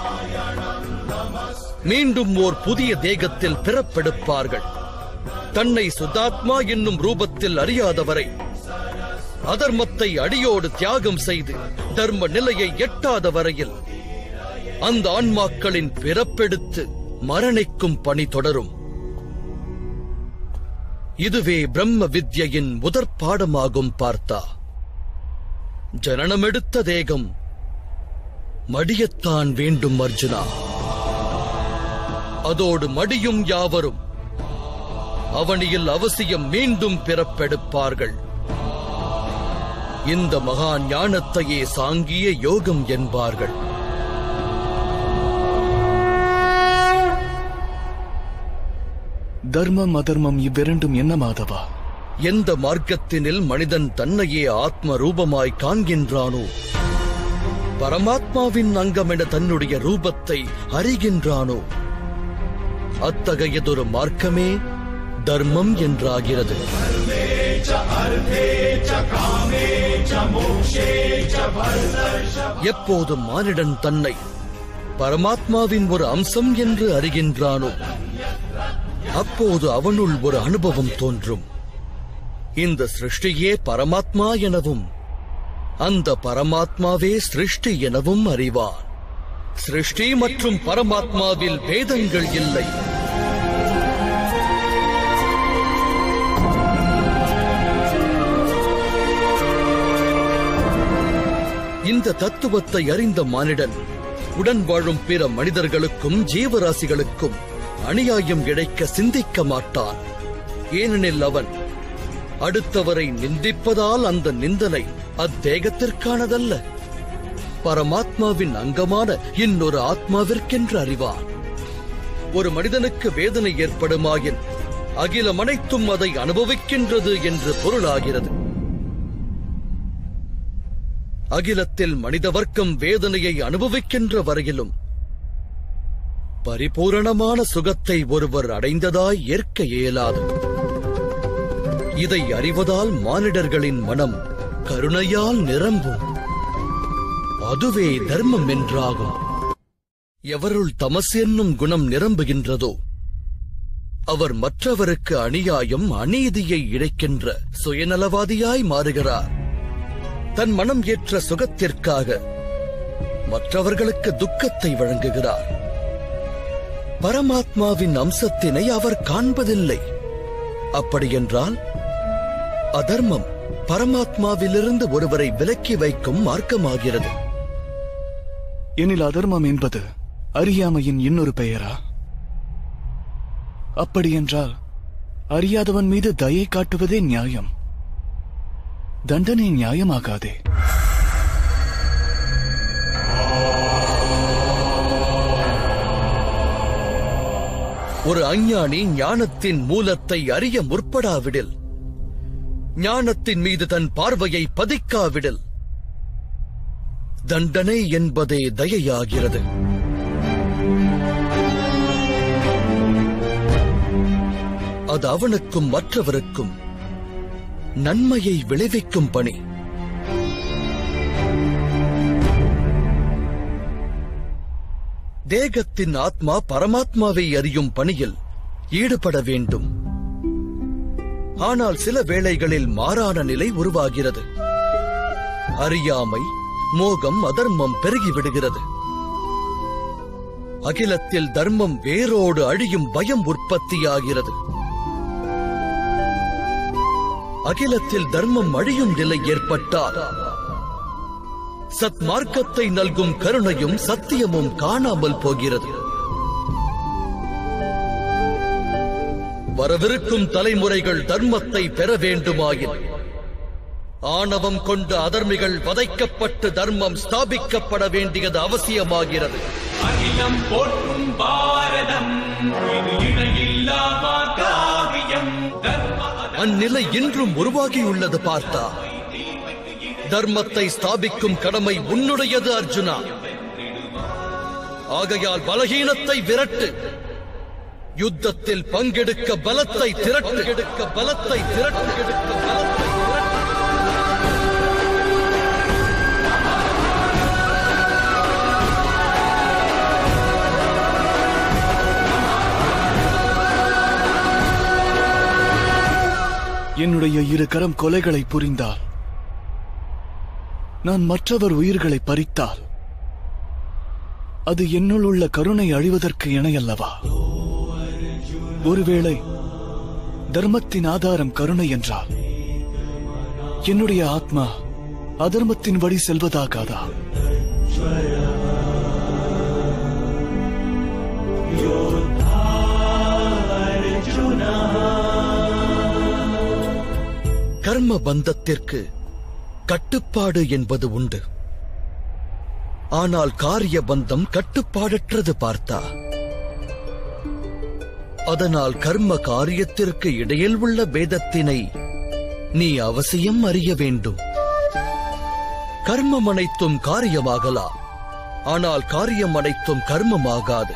மீண்டும் ஓர் புதிய தேகத்தில் பிறப்பெடுப்பார்கள் தன்னை சுதாத்மா என்னும் ரூபத்தில் அறியாதவரை அதர்மத்தை அடியோடு தியாகம் செய்து தர்ம நிலையை எட்டாத வரையில் அந்த ஆன்மாக்களின் பிறப்பெடுத்து மரணிக்கும் பணி தொடரும் இதுவே பிரம்ம வித்யின் முதற் பாடமாகும் பார்த்தா ஜனனமெடுத்த தேகம் மடியத்தான் வேண்டும் அர்ஜுனா அதோடு மடியும் யாவரும் அவனியில் அவசியம் மீண்டும் பிறப்பெடுப்பார்கள் இந்த மகா ஞானத்தையே சாங்கிய யோகம் என்பார்கள் தர்மம் அதர்மம் இவ்விரண்டும் என்ன மாதவா எந்த மார்க்கத்தினில் மனிதன் தன்னையே ஆத்ம ரூபமாய் காண்கின்றானோ பரமாத்மாவின் அங்கமென தன்னுடைய ரூபத்தை அறிகின்றானோ அத்தகையதொரு மார்க்கமே தர்மம் என்றாகிறது எப்போது மானிடன் தன்னை பரமாத்மாவின் ஒரு அம்சம் என்று அறிகின்றானோ அப்போது அவனுள் ஒரு அனுபவம் தோன்றும் இந்த சிருஷ்டியே பரமாத்மா எனவும் அந்த பரமாத்மாவே சிருஷ்டி எனவும் அறிவான் சிருஷ்டி மற்றும் பரமாத்மாவில் வேதங்கள் இல்லை இந்த தத்துவத்தை அறிந்த மானிடன் உடன் வாழும் பிற மனிதர்களுக்கும் ஜீவராசிகளுக்கும் அநியாயம் இழைக்க சிந்திக்க மாட்டான் ஏனெனில் அவன் அடுத்தவரை நிந்திப்பதால் அந்த நிந்தனை அத்தேகத்திற்கானதல்ல பரமாத்மாவின் அங்கமான இன்னொரு ஆத்மாவிற்கென்று அறிவான் ஒரு மனிதனுக்கு வேதனை ஏற்படுமாயின் அகிலம் அனைத்தும் அதை அனுபவிக்கின்றது என்று பொருளாகிறது அகிலத்தில் மனித வர்க்கம் வேதனையை அனுபவிக்கின்ற வரையிலும் பரிபூரணமான சுகத்தை ஒருவர் அடைந்ததாய் ஏற்க இயலாது இதை அறிவதால் மானிடர்களின் மனம் கருணையால் நிரம்பும் அதுவே தர்மம் என்றாகும் எவருள் தமசு என்னும் குணம் நிரம்புகின்றதோ அவர் மற்றவருக்கு அநியாயம் அநீதியை இழைக்கின்ற சுயநலவாதியாய் மாறுகிறார் தன் மனம் ஏற்ற சுகத்திற்காக மற்றவர்களுக்கு துக்கத்தை வழங்குகிறார் பரமாத்மாவின் அம்சத்தினை அவர் காண்பதில்லை அப்படியென்றால் அதர்மம் பரமாத்மாவிலிருந்து ஒருவரை விலக்கி வைக்கும் மார்க்கமாகிறது எனில் அதர்மம் என்பது அறியாமையின் இன்னொரு பெயரா அப்படியென்றால் அறியாதவன் மீது தயை காட்டுவதே நியாயம் தண்டனை நியாயமாகாதே ஒரு அஞ்ஞானி ஞானத்தின் மூலத்தை அறிய முற்படாவிடில் ஞானத்தின் மீது தன் பார்வையை பதிக்காவிடில் தண்டனை என்பதே தயையாகிறது அது அவனுக்கும் மற்றவருக்கும் நன்மையை விளைவிக்கும் பணி தேகத்தின் ஆத்மா பரமாத்மாவை அறியும் பணியில் ஈடுபட வேண்டும் ஆனால் சில வேளைகளில் மாறான நிலை உருவாகிறது அறியாமை மோகம் அதர்மம் பெருகிவிடுகிறது அகிலத்தில் தர்மம் வேரோடு அழியும் பயம் உற்பத்தியாகிறது அகிலத்தில் தர்மம் அழியும் நிலை ஏற்பட்டால் சத்மார்க்கத்தை நல்கும் கருணையும் சத்தியமும் காணாமல் போகிறது வரவிருக்கும் தலைமுறைகள் தர்மத்தை பெற வேண்டுமாயின் ஆணவம் கொண்ட அதர்மிகள் வதைக்கப்பட்டு தர்மம் ஸ்தாபிக்கப்பட வேண்டியது அவசியமாகிறது அகிலம் போற்றும் பாரதம் இது இணையில்லா காவியம் தர்ம அந்நிலை இன்றும் உருவாகியுள்ளது பார்த்தா தர்மத்தை ஸ்தாபிக்கும் கடமை உன்னுடையது அர்ஜுனா ஆகையால் பலகீனத்தை விரட்டு யுத்தத்தில் பங்கெடுக்க பலத்தை திரட்டு எடுக்க பலத்தை திரட்டு எடுக்க பலத்தை திரட்டு என்னுடைய இரு கரம் கொலைகளை புரிந்தால் நான் மற்றவர் உயிர்களை பறித்தால் அது என்னுள் உள்ள கருணை அழிவதற்கு இணையல்லவா ஒருவேளை தர்மத்தின் ஆதாரம் கருணை என்றால் என்னுடைய ஆத்மா அதர்மத்தின் வழி செல்வதாகாதா கர்ம பந்தத்திற்கு கட்டுப்பாடு என்பது உண்டு ஆனால் காரிய பந்தம் கட்டுப்பாடற்றது பார்த்தா அதனால் கர்ம காரியத்திற்கு இடையில் உள்ள பேதத்தினை நீ அவசியம் அறிய வேண்டும் கர்மம் அனைத்தும் காரியமாகலாம் ஆனால் காரியம் அனைத்தும் கர்மமாகாது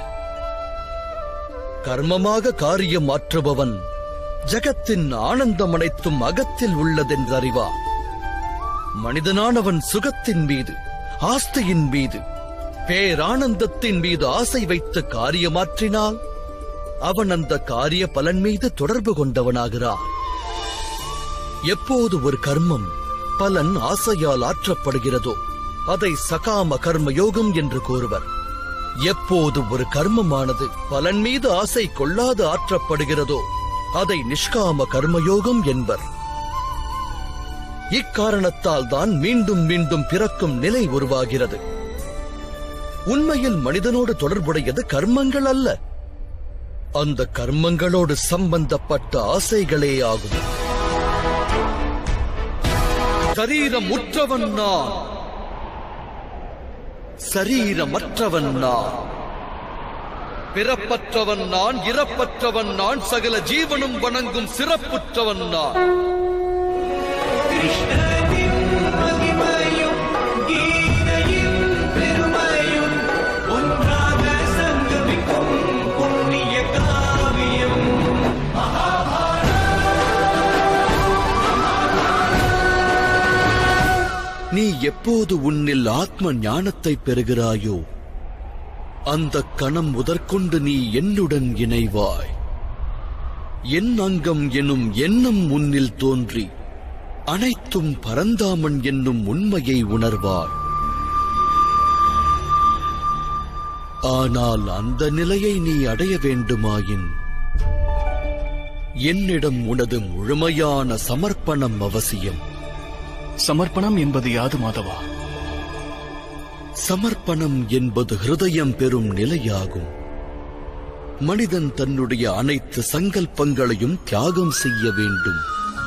கர்மமாக காரியம் மாற்றுபவன் ஜகத்தின் ஆனந்தம் அனைத்தும் அகத்தில் உள்ளதென்றறிவான் மனிதனானவன் சுகத்தின் மீது ஆஸ்தியின் மீது பேரானந்தத்தின் மீது ஆசை வைத்து காரியமாற்றினால் அவன் அந்த காரிய பலன் மீது தொடர்பு கொண்டவனாகிறான் எப்போது ஒரு கர்மம் பலன் ஆசையால் ஆற்றப்படுகிறதோ அதை சகாம கர்ம யோகம் என்று கூறுவர் எப்போது ஒரு கர்மமானது பலன் மீது ஆசை கொள்ளாது ஆற்றப்படுகிறதோ அதை நிஷ்காம கர்மயோகம் என்பர் இக்காரணத்தால் தான் மீண்டும் மீண்டும் பிறக்கும் நிலை உருவாகிறது உண்மையில் மனிதனோடு தொடர்புடையது கர்மங்கள் அல்ல அந்த கர்மங்களோடு சம்பந்தப்பட்ட ஆசைகளே ஆகும் சரீரம் உற்றவன் நான் சரீரமற்றவன் நான் பிறப்பற்றவன் நான் இறப்பற்றவன் நான் சகல ஜீவனும் வணங்கும் சிறப்புற்றவன் நான் கிருஷ்ணனின் மகிமையும் கீதையின் பெருமையும் ஒன்றாக சங்கமிக்கும் புண்ணிய காவியம் நீ எப்போது உன்னில் ஆத்ம ஞானத்தை பெறுகிறாயோ அந்த கணம் முதற்கொண்டு நீ என்னுடன் இணைவாய் என் அங்கம் எனும் எண்ணம் உன்னில் தோன்றி அனைத்தும் பரந்தாமன் என்னும் உண்மையை உணர்வாய் ஆனால் அந்த நிலையை நீ அடைய வேண்டுமாயின் என்னிடம் உனது முழுமையான சமர்ப்பணம் அவசியம் சமர்ப்பணம் என்பது யாது மாதவா சமர்ப்பணம் என்பது ஹிருதயம் பெறும் நிலையாகும் மனிதன் தன்னுடைய அனைத்து சங்கல்பங்களையும் தியாகம் செய்ய வேண்டும்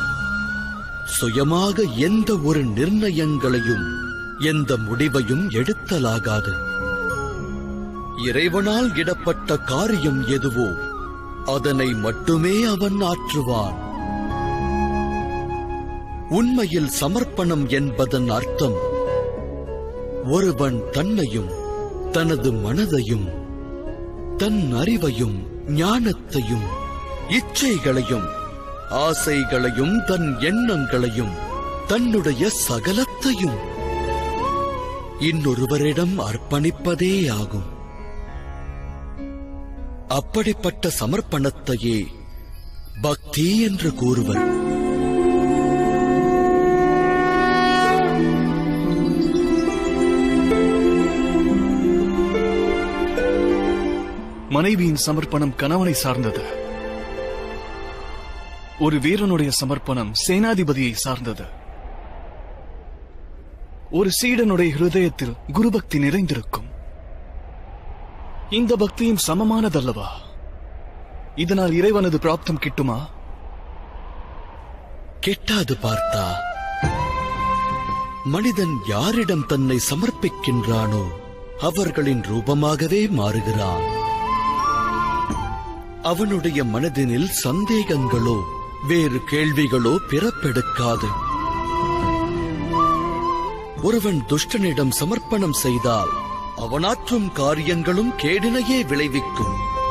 சுயமாக எந்த ஒரு நிர்ணயங்களையும் எந்த முடிவையும் எடுத்தலாகாது இறைவனால் இடப்பட்ட காரியம் எதுவோ அதனை மட்டுமே அவன் ஆற்றுவான் உண்மையில் சமர்ப்பணம் என்பதன் அர்த்தம் ஒருவன் தன்னையும் தனது மனதையும் தன் அறிவையும் ஞானத்தையும் இச்சைகளையும் ஆசைகளையும் தன் எண்ணங்களையும் தன்னுடைய சகலத்தையும் இன்னொருவரிடம் அர்ப்பணிப்பதே ஆகும் அப்படிப்பட்ட சமர்ப்பணத்தையே பக்தி என்று கூறுவர் மனைவியின் சமர்ப்பணம் கணவனை சார்ந்தது ஒரு வீரனுடைய சமர்ப்பணம் சேனாதிபதியை சார்ந்தது ஒரு சீடனுடைய ஹிருதயத்தில் குருபக்தி நிறைந்திருக்கும் இந்த பக்தியும் சமமானதல்லவா இதனால் இறைவனது பிராப்தம் கிட்டுமா கெட்டாது பார்த்தா மனிதன் யாரிடம் தன்னை சமர்ப்பிக்கின்றானோ அவர்களின் ரூபமாகவே மாறுகிறான் அவனுடைய மனதினில் சந்தேகங்களோ வேறு கேள்விகளோ பிறப்பெடுக்காது ஒருவன் துஷ்டனிடம் சமர்ப்பணம் செய்தால் அவனாற்றும் காரியங்களும் கேடினையே விளைவிக்கும்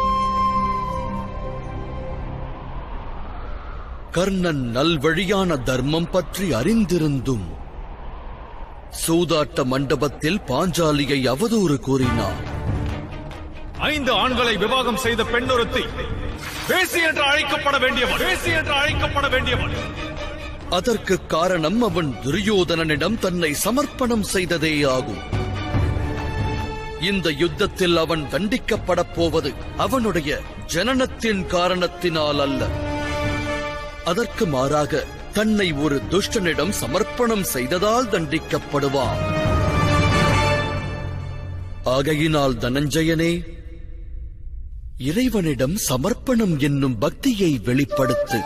கர்ணன் நல்வழியான தர்மம் பற்றி அறிந்திருந்தும் சூதாட்ட மண்டபத்தில் பாஞ்சாலியை அவதூறு கூறினார் ஐந்து ஆண்களை விவாகம் செய்த பெண்ணொருத்தி பேசி என்று அழைக்கப்பட வேண்டியவன் பேசி என்று அழைக்கப்பட வேண்டியவன் அதற்கு காரணம் அவன் துரியோதனனிடம் தன்னை சமர்ப்பணம் செய்ததே ஆகும் இந்த யுத்தத்தில் அவன் தண்டிக்கப்படப் போவது அவனுடைய ஜனனத்தின் காரணத்தினால் அல்ல அதற்கு மாறாக தன்னை ஒரு துஷ்டனிடம் சமர்ப்பணம் செய்ததால் தண்டிக்கப்படுவான் ஆகையினால் தனஞ்சயனே இறைவனிடம் சமர்ப்பணம் என்னும் பக்தியை வெளிப்படுத்து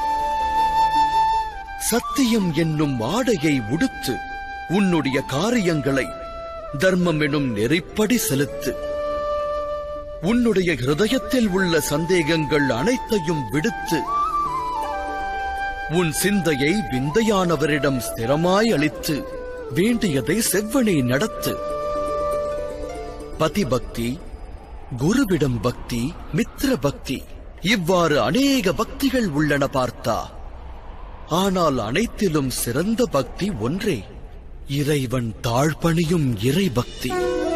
சத்தியம் என்னும் ஆடையை உடுத்து உன்னுடைய காரியங்களை தர்மம் எனும் நெறிப்படி செலுத்து உன்னுடைய ஹிருதயத்தில் உள்ள சந்தேகங்கள் அனைத்தையும் விடுத்து உன் சிந்தையை விந்தையானவரிடம் ஸ்திரமாய் அளித்து வேண்டியதை செவ்வனே நடத்து பதிபக்தி குருவிடம் பக்தி மித்திர பக்தி இவ்வாறு அநேக பக்திகள் உள்ளன பார்த்தா ஆனால் அனைத்திலும் சிறந்த பக்தி ஒன்றே இறைவன் தாழ்பணியும் இறை பக்தி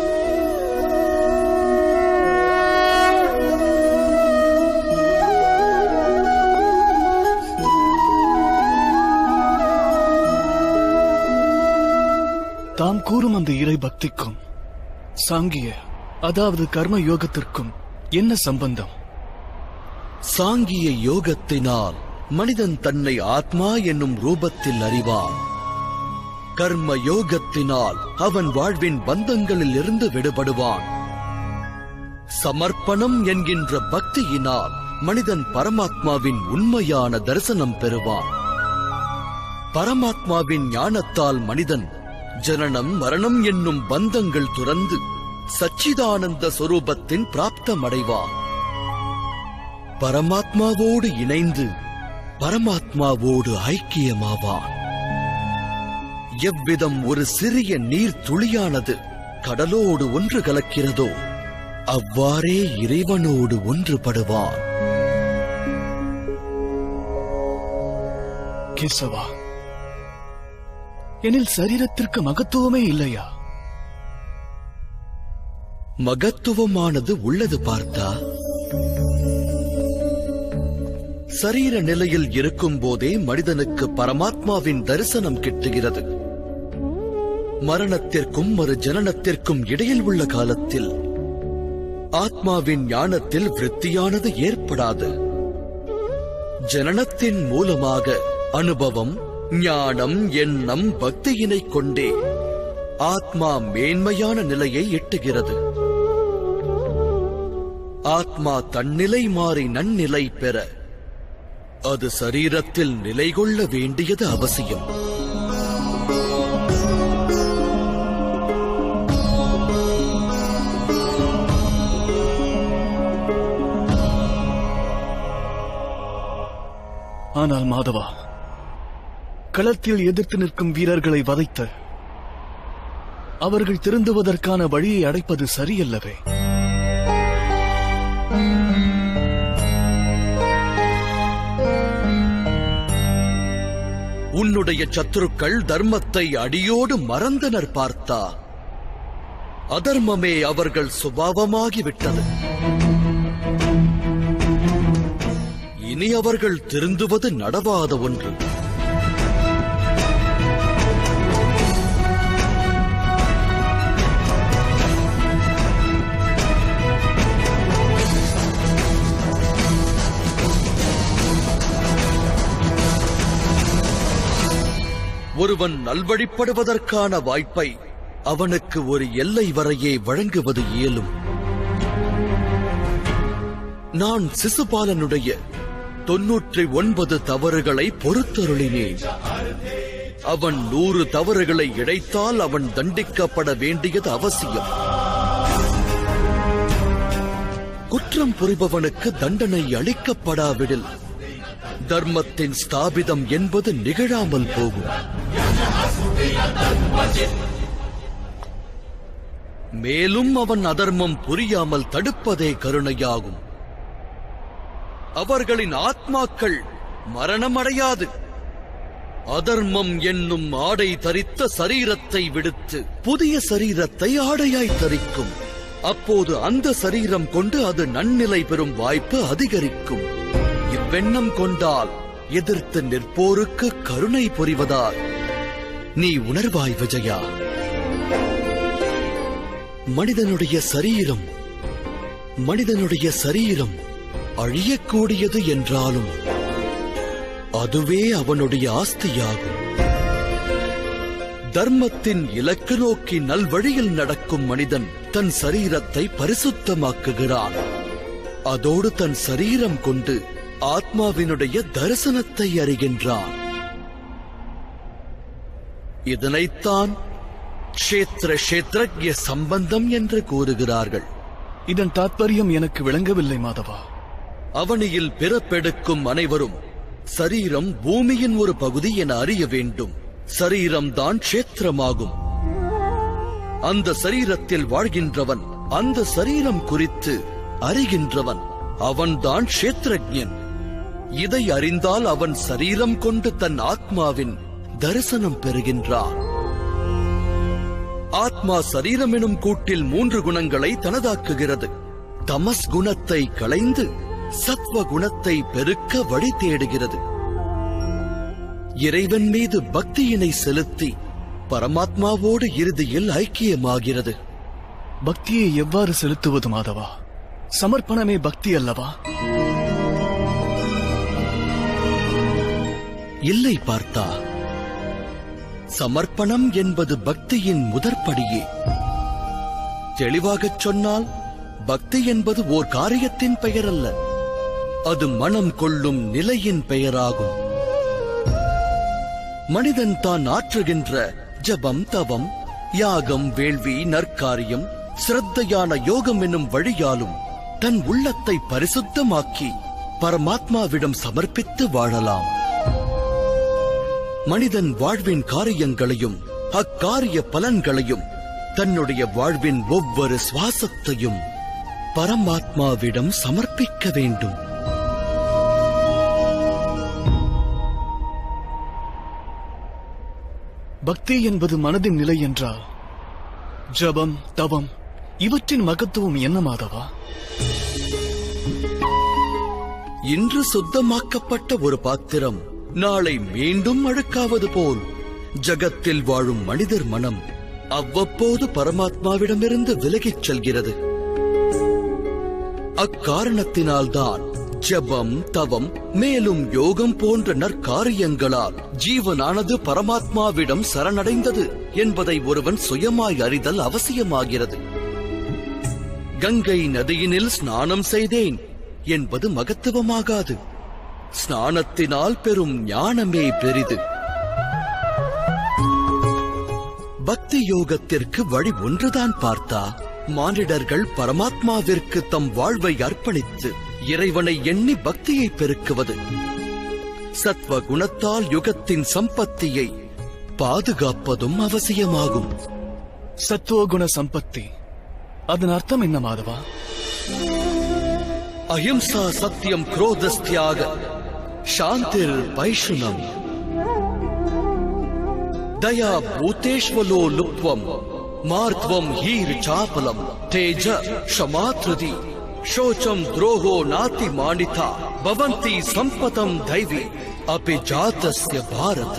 தாம் கூறும் அந்த இறை பக்திக்கும் சாங்கிய அதாவது கர்ம யோகத்திற்கும் என்ன சம்பந்தம் சாங்கிய யோகத்தினால் மனிதன் தன்னை ஆத்மா என்னும் ரூபத்தில் அறிவான் கர்ம யோகத்தினால் அவன் வாழ்வின் பந்தங்களில் இருந்து விடுபடுவான் சமர்ப்பணம் என்கின்ற பக்தியினால் மனிதன் பரமாத்மாவின் உண்மையான தரிசனம் பெறுவான் பரமாத்மாவின் ஞானத்தால் மனிதன் ஜனனம் மரணம் என்னும் பந்தங்கள் துறந்து சச்சிதானந்த சொரூபத்தின் பிராப்தமடைவான் பரமாத்மாவோடு இணைந்து பரமாத்மாவோடு ஐக்கியமாவான் எவ்விதம் ஒரு சிறிய நீர் துளியானது கடலோடு ஒன்று கலக்கிறதோ அவ்வாறே இறைவனோடு ஒன்றுபடுவான் கேசவா எனில் சரீரத்திற்கு மகத்துவமே இல்லையா மகத்துவமானது உள்ளது பார்த்தா சரீர நிலையில் இருக்கும் போதே மனிதனுக்கு பரமாத்மாவின் தரிசனம் கிட்டுகிறது மரணத்திற்கும் ஒரு ஜனனத்திற்கும் இடையில் உள்ள காலத்தில் ஆத்மாவின் ஞானத்தில் விருத்தியானது ஏற்படாது ஜனனத்தின் மூலமாக அனுபவம் ஞானம் எண்ணம் பக்தியினை கொண்டே ஆத்மா மேன்மையான நிலையை எட்டுகிறது ஆத்மா தன்னிலை மாறி நன்னிலை பெற அது சரீரத்தில் நிலை கொள்ள வேண்டியது அவசியம் ஆனால் மாதவா களத்தில் எதிர்த்து நிற்கும் வீரர்களை வதைத்து அவர்கள் திருந்துவதற்கான வழியை அடைப்பது சரியல்லவே உன்னுடைய சத்துருக்கள் தர்மத்தை அடியோடு மறந்தனர் பார்த்தா அதர்மமே அவர்கள் சுபாவமாகிவிட்டது இனி அவர்கள் திருந்துவது நடவாத ஒன்று ஒருவன் நல்வழிப்படுவதற்கான வாய்ப்பை அவனுக்கு ஒரு எல்லை வரையே வழங்குவது இயலும் நான் சிசுபாலனுடைய தொன்னூற்றி ஒன்பது தவறுகளை பொறுத்தருளினேன் அவன் நூறு தவறுகளை இழைத்தால் அவன் தண்டிக்கப்பட வேண்டியது அவசியம் குற்றம் புரிபவனுக்கு தண்டனை அளிக்கப்படாவிடில் தர்மத்தின் ஸ்தாபிதம் என்பது நிகழாமல் போகும் மேலும் அவன் அதர்மம் புரியாமல் தடுப்பதே கருணையாகும் அவர்களின் ஆத்மாக்கள் மரணமடையாது அதர்மம் என்னும் ஆடை தரித்த சரீரத்தை விடுத்து புதிய சரீரத்தை ஆடையாய் தரிக்கும் அப்போது அந்த சரீரம் கொண்டு அது நன்னிலை பெறும் வாய்ப்பு அதிகரிக்கும் இவ்வெண்ணம் கொண்டால் எதிர்த்து நிற்போருக்கு கருணை புரிவதால் நீ உணர்வாய் விஜயா மனிதனுடைய சரீரம் மனிதனுடைய சரீரம் அழியக்கூடியது என்றாலும் அதுவே அவனுடைய ஆஸ்தியாகும் தர்மத்தின் இலக்கு நோக்கி நல்வழியில் நடக்கும் மனிதன் தன் சரீரத்தை பரிசுத்தமாக்குகிறான் அதோடு தன் சரீரம் கொண்டு ஆத்மாவினுடைய தரிசனத்தை அறிகின்றான் இதனைத்தான் க்ஷேத்திர க்ஷேத்ரஜ்ய சம்பந்தம் என்று கூறுகிறார்கள் இதன் தாத்பரியம் எனக்கு விளங்கவில்லை மாதவா அவனியில் பிறப்பெடுக்கும் அனைவரும் சரீரம் பூமியின் ஒரு பகுதி என அறிய வேண்டும் சரீரம் தான் க்ஷேத்திரமாகும் அந்த சரீரத்தில் வாழ்கின்றவன் அந்த சரீரம் குறித்து அறிகின்றவன் அவன்தான் க்ஷேத்திரஜன் இதை அறிந்தால் அவன் சரீரம் கொண்டு தன் ஆத்மாவின் தரிசனம் பெறுகின்றான் ஆத்மா சரீரம் எனும் கூட்டில் மூன்று குணங்களை தனதாக்குகிறது தமஸ் குணத்தை களைந்து சத்வ குணத்தை பெருக்க வழி தேடுகிறது இறைவன் மீது பக்தியினை செலுத்தி பரமாத்மாவோடு இறுதியில் ஐக்கியமாகிறது பக்தியை எவ்வாறு செலுத்துவது மாதவா சமர்ப்பணமே பக்தி அல்லவா இல்லை பார்த்தா சமர்ப்பணம் என்பது பக்தியின் முதற்படியே தெளிவாகச் சொன்னால் பக்தி என்பது ஓர் காரியத்தின் பெயர் அல்ல அது மனம் கொள்ளும் நிலையின் பெயராகும் மனிதன் தான் ஆற்றுகின்ற ஜபம் தவம் யாகம் வேள்வி நற்காரியம் சிரத்தையான யோகம் என்னும் வழியாலும் தன் உள்ளத்தை பரிசுத்தமாக்கி பரமாத்மாவிடம் சமர்ப்பித்து வாழலாம் மனிதன் வாழ்வின் காரியங்களையும் அக்காரிய பலன்களையும் தன்னுடைய வாழ்வின் ஒவ்வொரு சுவாசத்தையும் பரமாத்மாவிடம் சமர்ப்பிக்க வேண்டும் பக்தி என்பது மனதின் நிலை என்றால் ஜபம் தவம் இவற்றின் மகத்துவம் என்ன மாதவா இன்று சுத்தமாக்கப்பட்ட ஒரு பாத்திரம் நாளை மீண்டும் அழுக்காவது போல் ஜகத்தில் வாழும் மனிதர் மனம் அவ்வப்போது பரமாத்மாவிடமிருந்து விலகிச் செல்கிறது அக்காரணத்தினால்தான் ஜபம் தவம் மேலும் யோகம் போன்ற நற்காரியங்களால் ஜீவனானது பரமாத்மாவிடம் சரணடைந்தது என்பதை ஒருவன் சுயமாய் அறிதல் அவசியமாகிறது கங்கை நதியினில் ஸ்நானம் செய்தேன் என்பது மகத்துவமாகாது ஸ்நானத்தினால் பெறும் ஞானமே பெரிது பக்தி யோகத்திற்கு வழி ஒன்றுதான் பார்த்தா மானிடர்கள் பரமாத்மாவிற்கு தம் வாழ்வை அர்ப்பணித்து இறைவனை எண்ணி பக்தியை பெருக்குவது சத்வ குணத்தால் யுகத்தின் சம்பத்தியை பாதுகாப்பதும் அவசியமாகும் சத்துவகுண சம்பத்தி அதன் அர்த்தம் என்ன மாதவா அஹிம்சா சத்தியம் குரோதஸ்தியாக சாந்திர் பைஷுனம் दया भूतेष्वलो लुप्त्वम् मार्त्वम् हीर्चापलम् तेज क्षमाधृति शोचम् द्रोहो नाति मानिता भवन्ति सम्पतम् दैवी अपि जातस्य भारत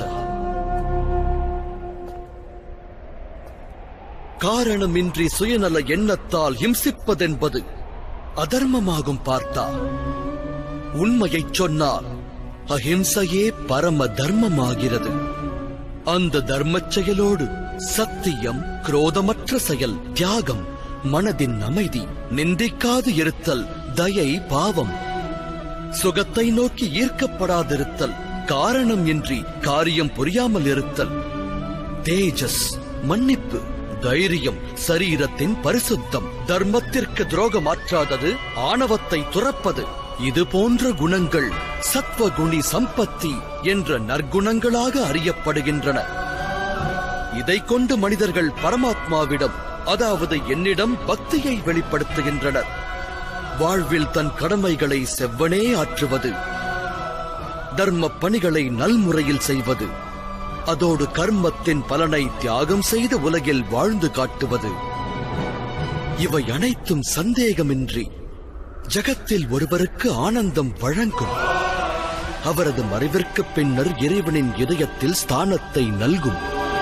காரணமின்றி சுயநல எண்ணத்தால் ஹிம்சிப்பதென்பது அதர்மமாகும் பார்த்தா உண்மையைச் சொன்னால் அஹிம்சையே பரம தர்மமாகிறது அந்த தர்மச் செயலோடு சத்தியம் குரோதமற்ற செயல் தியாகம் மனதின் அமைதி நிந்திக்காது இருத்தல் தயை பாவம் சுகத்தை நோக்கி ஈர்க்கப்படாதிருத்தல் காரணம் இன்றி காரியம் புரியாமல் இருத்தல் தேஜஸ் மன்னிப்பு தைரியம் சரீரத்தின் பரிசுத்தம் தர்மத்திற்கு துரோகமாற்றாதது ஆணவத்தை துறப்பது இது போன்ற குணங்கள் சத்வகுணி சம்பத்தி என்ற நற்குணங்களாக அறியப்படுகின்றன இதைக் கொண்டு மனிதர்கள் பரமாத்மாவிடம் அதாவது என்னிடம் பக்தியை வெளிப்படுத்துகின்றனர் வாழ்வில் தன் கடமைகளை செவ்வனே ஆற்றுவது தர்ம பணிகளை நல்முறையில் செய்வது அதோடு கர்மத்தின் பலனை தியாகம் செய்து உலகில் வாழ்ந்து காட்டுவது இவை அனைத்தும் சந்தேகமின்றி ஜகத்தில் ஒருவருக்கு ஆனந்தம் வழங்கும் அவரது மறைவிற்கு பின்னர் இறைவனின் இதயத்தில் ஸ்தானத்தை நல்கும்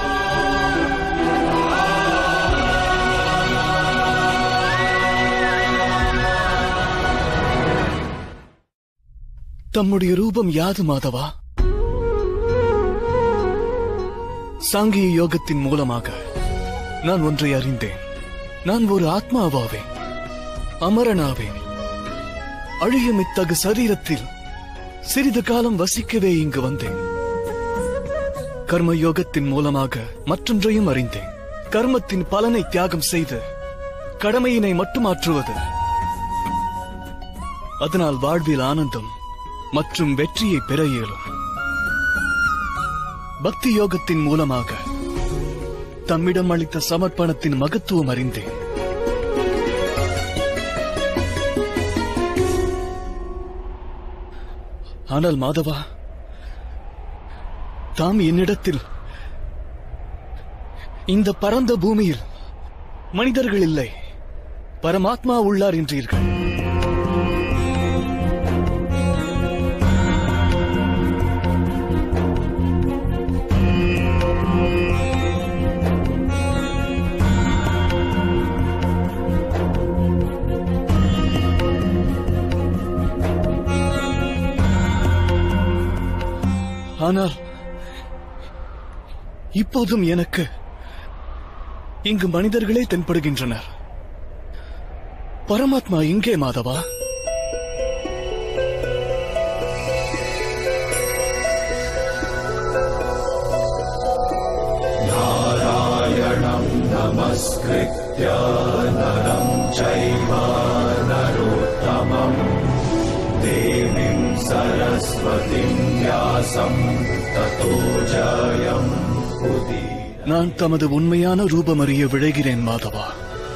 தம்முடைய ரூபம் யாது மாதவா சாங்கிய யோகத்தின் மூலமாக நான் ஒன்றை அறிந்தேன் நான் ஒரு ஆத்மாவாவேன் அமரனாவேன் அழியும் இத்தகு சரீரத்தில் சிறிது காலம் வசிக்கவே இங்கு வந்தேன் கர்ம யோகத்தின் மூலமாக மற்றொன்றையும் அறிந்தேன் கர்மத்தின் பலனை தியாகம் செய்து கடமையினை மட்டும் ஆற்றுவது அதனால் வாழ்வில் ஆனந்தம் மற்றும் வெற்றியை பெற இயலும் பக்தி யோகத்தின் மூலமாக தம்மிடம் அளித்த சமர்ப்பணத்தின் மகத்துவம் அறிந்தேன் ஆனால் மாதவா தாம் என்னிடத்தில் இந்த பரந்த பூமியில் மனிதர்கள் இல்லை பரமாத்மா உள்ளார் என்றீர்கள் ஆனால் இப்போதும் எனக்கு இங்கு மனிதர்களே தென்படுகின்றனர் பரமாத்மா எங்கே மாதவா நான் தமது உண்மையான ரூபம் அறிய விழைகிறேன் மாதவா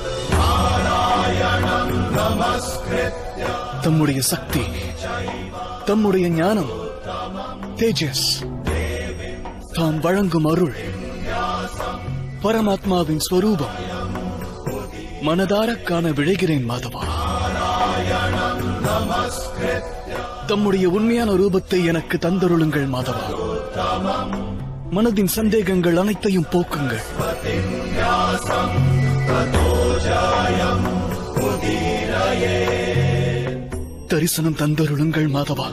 தம்முடைய சக்தி தம்முடைய ஞானம் தேஜஸ் தாம் வழங்கும் அருள் பரமாத்மாவின் ஸ்வரூபம் மனதார காண விழைகிறேன் மாதவா தம்முடைய உண்மையான ரூபத்தை எனக்கு தந்தருளுங்கள் மாதவா மனதின் சந்தேகங்கள் அனைத்தையும் போக்குங்கள் தரிசனம் தந்தருளுங்கள் மாதவா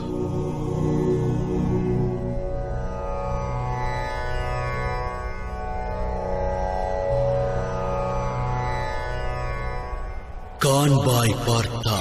காண்பாய் பார்த்தா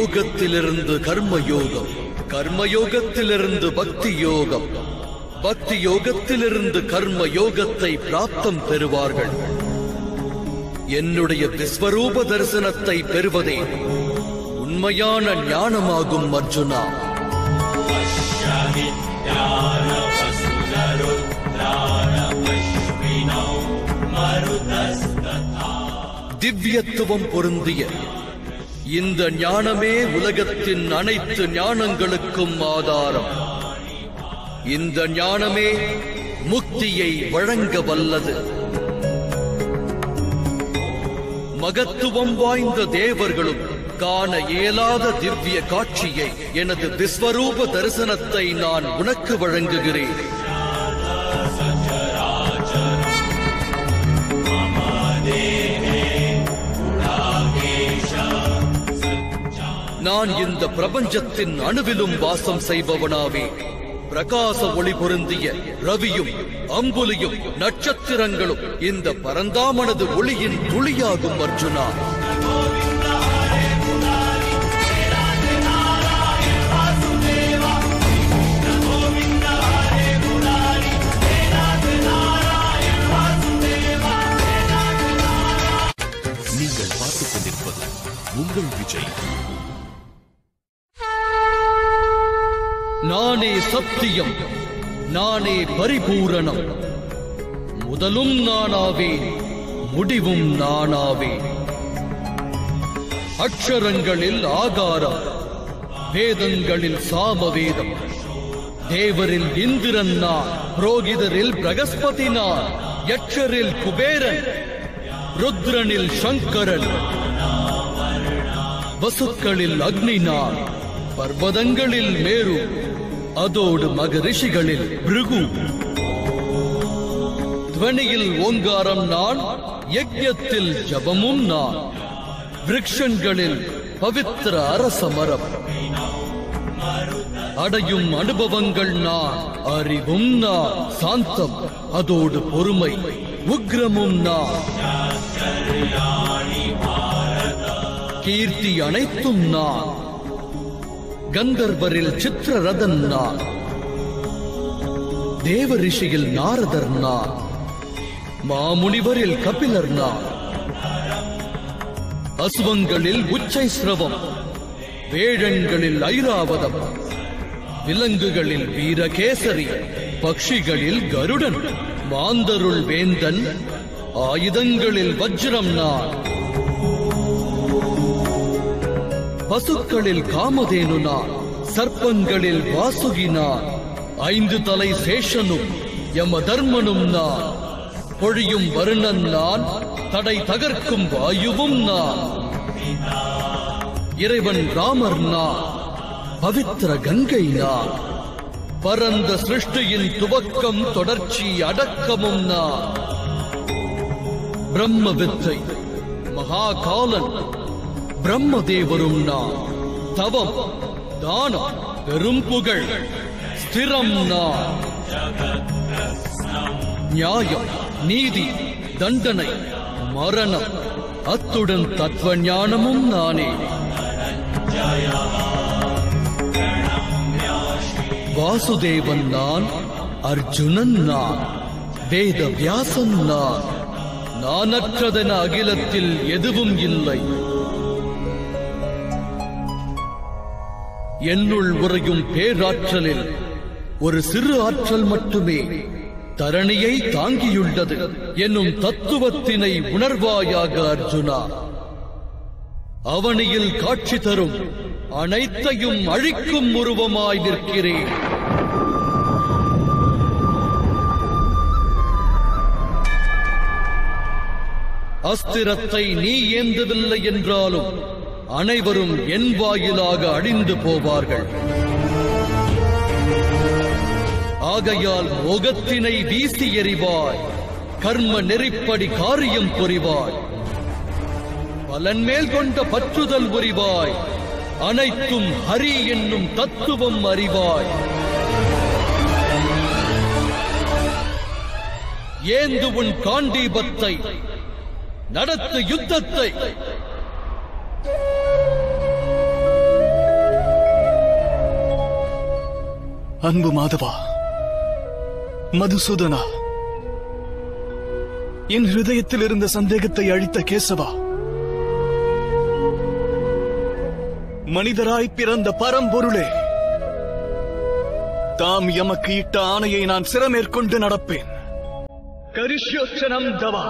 யோகத்திலிருந்து கர்ம யோகம் கர்ம யோகத்திலிருந்து பக்தி யோகம் பக்தி யோகத்திலிருந்து கர்ம யோகத்தை பிராப்தம் பெறுவார்கள் என்னுடைய விஸ்வரூப தரிசனத்தை பெறுவதே உண்மையான ஞானமாகும் அர்ஜுனா திவ்யத்துவம் பொருந்திய இந்த ஞானமே உலகத்தின் அனைத்து ஞானங்களுக்கும் ஆதாரம் இந்த ஞானமே முக்தியை வழங்க வல்லது மகத்துவம் வாய்ந்த தேவர்களும் காண இயலாத திவ்ய காட்சியை எனது விஸ்வரூப தரிசனத்தை நான் உனக்கு வழங்குகிறேன் நான் இந்த பிரபஞ்சத்தின் அணுவிலும் வாசம் செய்பவனாவே பிரகாச ஒளி பொருந்திய ரவியும் அம்புலியும் நட்சத்திரங்களும் இந்த பரந்தாமனது ஒளியின் துளியாகும் அர்ஜுனா நீங்கள் பார்த்துக் கொண்டிருப்பது உங்கள் விஜய் நானே சத்தியம் நானே பரிபூரணம் முதலும் நானாவே முடிவும் நானாவே அக்ஷரங்களில் ஆகாரம் வேதங்களில் சாமவேதம் தேவரில் இந்திரன் நான் புரோகிதரில் பிரகஸ்பதி நான் யட்சரில் குபேரன் ருத்ரனில் சங்கரன் வசுக்களில் அக்னி நான் பர்வதங்களில் மேரு அதோடு மகரிஷிகளில் பிருகு துவனியில் ஓங்காரம் நான் யஜ்யத்தில் ஜபமும் நான் விருட்சங்களில் பவித்திர அரசமரம் அடையும் அனுபவங்கள் நான் அறிவும் நான் சாந்தம் அதோடு பொறுமை உக்ரமும் நான் கீர்த்தி அனைத்தும் நான் கந்தர்வரில் சித்திரரதன் நான் தேவ ரிஷியில் நாரதர் நான் மாமுனிவரில் கபிலர் நான் அசுவங்களில் உச்சை சிரவம் வேழங்களில் ஐராவதம் விலங்குகளில் வீரகேசரி பக்ஷிகளில் கருடன் மாந்தருள் வேந்தன் ஆயுதங்களில் வஜ்ரம் நான் பசுக்களில் காமதேனு நான் சர்ப்பங்களில் வாசுகி நான் ஐந்து தலை சேஷனும் யம தர்மனும் நான் பொழியும் வருணன் நான் தடை தகர்க்கும் வாயுவும் நான் இறைவன் ராமர் நான் பவித்திர கங்கை நான் பரந்த சிருஷ்டியின் துவக்கம் தொடர்ச்சி அடக்கமும் நான் பிரம்ம வித்தை மகாகாலன் பிரம்மதேவரும் நான் தவம் தானம் பெரும் புகழ் ஸ்திரம் நான் நியாயம் நீதி தண்டனை மரணம் அத்துடன் தத்துவ ஞானமும் நானே வாசுதேவன் நான் அர்ஜுனன் நான் வேத வியாசன் நான் நானற்றதென அகிலத்தில் எதுவும் இல்லை என்னுள் உறையும் பேராற்றலில் ஒரு சிறு ஆற்றல் மட்டுமே தரணியை தாங்கியுள்ளது என்னும் தத்துவத்தினை உணர்வாயாக அர்ஜுனா அவனியில் காட்சி தரும் அனைத்தையும் அழிக்கும் உருவமாய் நிற்கிறேன் அஸ்திரத்தை நீ ஏந்தவில்லை என்றாலும் அனைவரும் என் வாயிலாக அழிந்து போவார்கள் ஆகையால் மோகத்தினை வீசி எறிவாய் கர்ம நெறிப்படி காரியம் புரிவாய் பலன் மேல் கொண்ட பற்றுதல் புரிவாய் அனைத்தும் ஹரி என்னும் தத்துவம் அறிவாய் ஏந்து உன் காண்டீபத்தை நடத்து யுத்தத்தை அன்பு மாதவா மதுசூதனா என் ஹிருதயத்தில் இருந்த சந்தேகத்தை அழித்த கேசவா மனிதராய் பிறந்த பரம்பொருளே தாம் எமக்கு இட்ட ஆணையை நான் சிரமேற்கொண்டு நடப்பேன் கரிஷ்யோச்சனம் தவா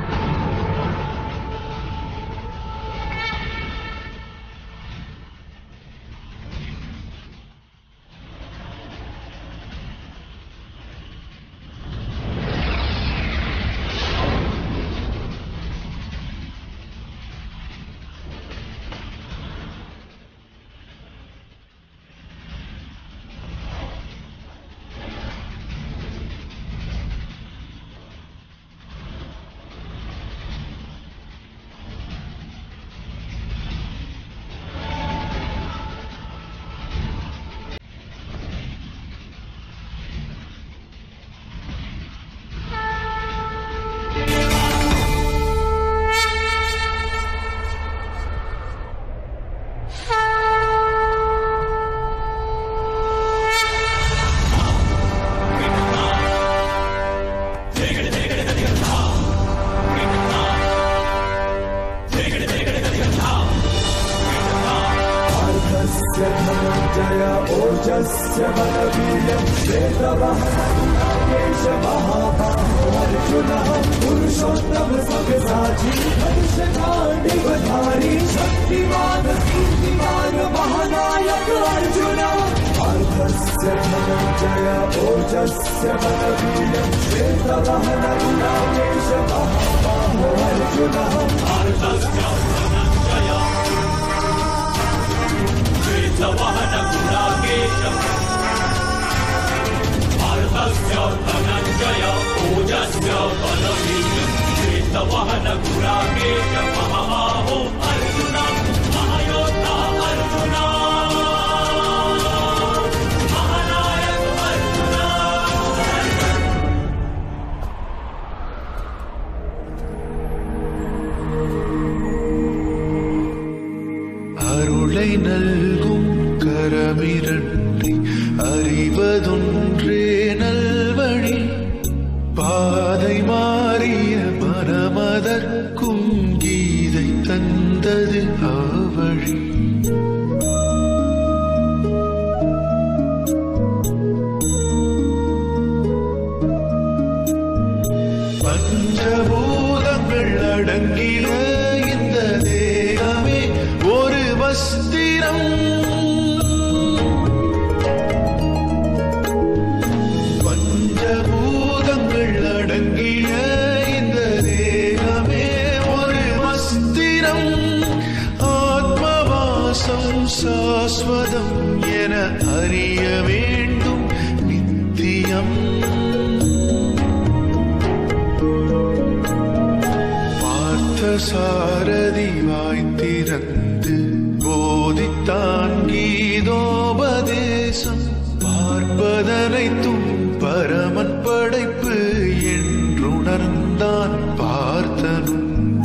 அருளை நல்கும் கரமிரண்டை அறிவதொன்றே நல்வழி பாதை மாறிய மனமதற்கும் கீதை தந்தது ஆவழி பஞ்சபூதங்கள் அடங்கிய இந்த தேகமே ஒரு வஸ்திரம் பஞ்சபூதங்கள் அடங்கிய இந்த தேகமே ஒரு வஸ்திரம் ஆத்மவாசம் சாஸ்வதம் என அறிய வேண்டும் நித்தியம் பார்த்த சாரதி வாய்த்திறந்து போதித்தான் கீதோபதேசம் பார்ப்பதனைத்தும் பரமன் படைப்பு என்றுணர்ந்தான் பார்த்தனும்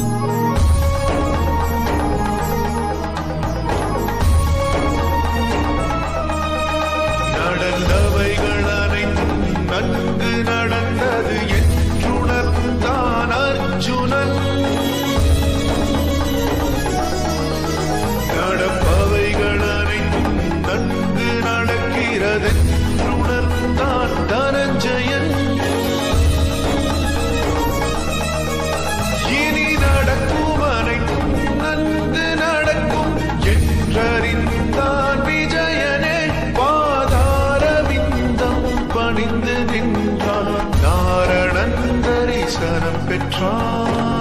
நடந்தவைகள் அனைத்தும் நன்கு நடந்தது என்றுணர்ந்தான் அர்ஜுனன் நடப்பவைகள் அனைத்தும் நன்கு நடக்கிறது என்றுணர்ந்தான் தனஞ்சயன் இனி நடக்கும் அனைத்தும் நன்கு நடக்கும் என்றறிந்தான் விஜயனே பாதாரவிந்தம் பணிந்து நின்றான் நாரணன் தரிசனம் பெற்றான்